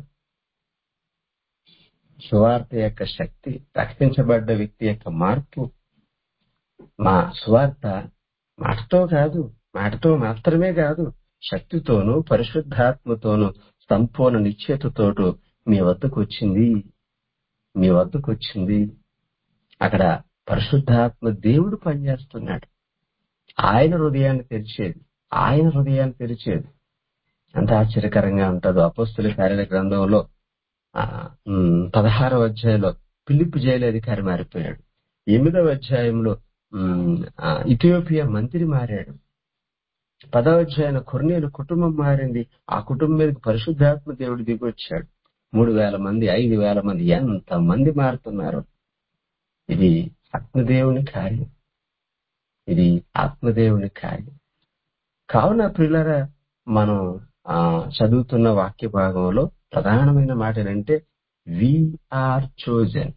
సువార్త యొక్క శక్తి రక్షించబడ్డ వ్యక్తి యొక్క మార్పు మా సువార్త మాటతో కాదు మాటతో మాత్రమే కాదు శక్తితోనూ పరిశుద్ధాత్మతోనూ సంపూర్ణ నిశ్చేతతోటూ మీ వద్దకు వచ్చింది మీ వద్దకు వచ్చింది అక్కడ పరిశుద్ధాత్మ దేవుడు పనిచేస్తున్నాడు ఆయన హృదయాన్ని తెరిచేది ఆయన హృదయాన్ని తెరిచేది ఎంత ఆశ్చర్యకరంగా ఉంటుందో అపస్తుల కార్యాల గ్రంథంలో ఆ, ఉమ్, పదహారవ అధ్యాయంలో పిలిపి జైలు అధికారి మారిపోయాడు ఎనిమిదవ అధ్యాయంలో ఉమ్, ఆ, ఇథియోపియా మంత్రి మారాడు పదవ అధ్యాయం కొర్నేలు కుటుంబం మారింది ఆ కుటుంబం మీదకి పరిశుద్ధాత్మ దేవుడు దిగొచ్చాడు మూడు వేల మంది ఐదు వేల మంది ఎంత మంది మారుతున్నారు ఇది ఆత్మదేవుని కార్యం ఇది ఆత్మదేవుని కార్యం కావున ప్రియులరా మనం ఆ, చదువుతున్న వాక్య భాగంలో ప్రధానమైన మాట ఏంటంటే వీఆర్ చోజన్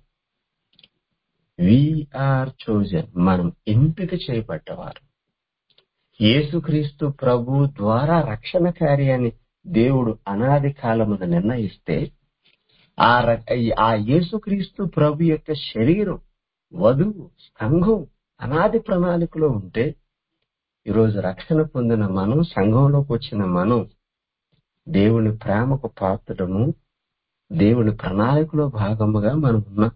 వీఆర్ చోజన్ మనం ఎంపిక చేయబడ్డవారు యేసుక్రీస్తు ప్రభు ద్వారా రక్షణ కార్యాన్ని దేవుడు అనాది కాలమున నిర్ణయిస్తే ఆ ర- ఆ యేసుక్రీస్తు ప్రభు యొక్క శరీరం వధువు సంఘం అనాది ప్రణాళికలో ఉంటే ఈరోజు రక్షణ పొందిన మనం సంఘంలోకి వచ్చిన మనం దేవుని ప్రేమకు పాత్రము దేవుని ప్రణాళికలో భాగముగా మనం ఉన్నాం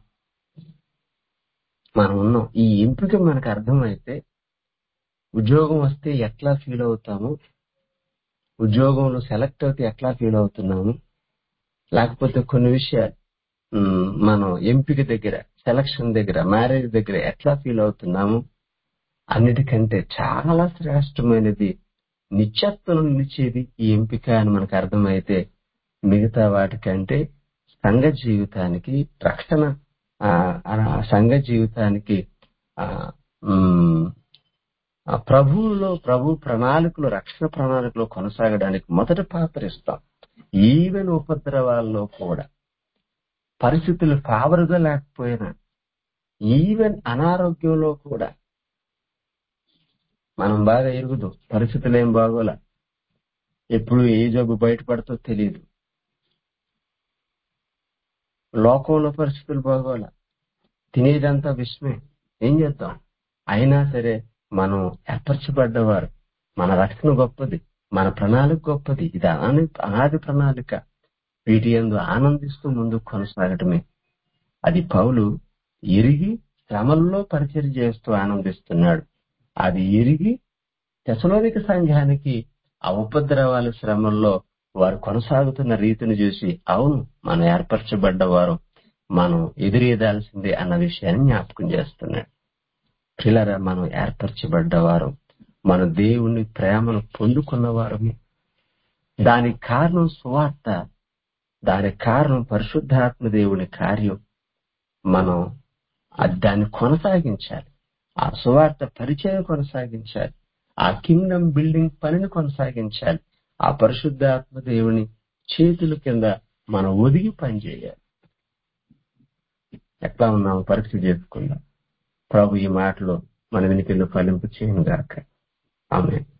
మనం ఉన్నాం ఈ ఎంపిక మనకు అర్థమైతే ఉద్యోగం వస్తే ఎట్లా ఫీల్ అవుతాము ఉద్యోగంలో సెలెక్ట్ అయితే ఎట్లా ఫీల్ అవుతున్నాము లేకపోతే కొన్ని విషయాలు ఉమ్, మనం ఎంపిక దగ్గర సెలక్షన్ దగ్గర మ్యారేజ్ దగ్గర ఎట్లా ఫీల్ అవుతున్నాము అన్నిటికంటే చాలా శ్రేష్టమైనది నిత్యత్వం నిలిచేది ఈ ఎంపిక అని మనకు అర్థమైతే మిగతా వాటికంటే సంఘ జీవితానికి రక్షణ ఆ, ఆ సంఘ జీవితానికి ఆ, ఉమ్, ఆ ప్రభువులో ప్రభు ప్రణాళికలు రక్షణ ప్రణాళికలో కొనసాగడానికి మొదటి పాత్ర ఇస్తాం ఈవెన్ ఉపద్రవాల్లో కూడా పరిస్థితులు ఫేవరుగా లేకపోయినా ఈవెన్ అనారోగ్యంలో కూడా మనం బాగా ఎరుగుదు పరిస్థితులు ఏం బాగోలా ఎప్పుడు ఏ జబ్బు బయటపడుతో తెలియదు లోకంలో పరిస్థితులు బాగోలా తినేదంతా విషమే ఏం చేద్దాం అయినా సరే మనం ఏర్పరచబడ్డవారు మన రక్షణ గొప్పది మన ప్రణాళిక గొప్పది ఇది అనాది అనాది ప్రణాళిక వీటి యందు ఆనందిస్తూ ముందుకు కొనసాగటమే అది పౌలు ఎరిగి శ్రమల్లో పరిచయం చేస్తూ ఆనందిస్తున్నాడు అది ఎరిగి తెసలోనిక సంఘానికి ఆ ఉపద్రవాల శ్రమల్లో వారు కొనసాగుతున్న రీతిని చూసి అవును మనం ఏర్పరచబడ్డవారు మనం ఎదురేదాల్సిందే అన్న విషయాన్ని జ్ఞాపకం చేస్తున్నాడు పిల్లరా మనం ఏర్పరచబడ్డవారు మన దేవుని ప్రేమను పొందుకున్నవారము దానికి కారణం సువార్త దానికి కారణం పరిశుద్ధాత్మ దేవుని కార్యం మనం అది దాన్ని కొనసాగించాలి ఆ సువార్త పరిచయం కొనసాగించాలి ఆ కింగ్డమ్ బిల్డింగ్ పనిని కొనసాగించాలి ఆ పరిశుద్ధాత్మ దేవుని చేతుల కింద మనం ఒదిగి పనిచేయాలి ఎట్లా ఉన్నాము పరీక్ష చేసుకుందాం ప్రభు ఈ మాటలో మన వెనుకల్లో ఫలింపు చేయను గాక ఆమె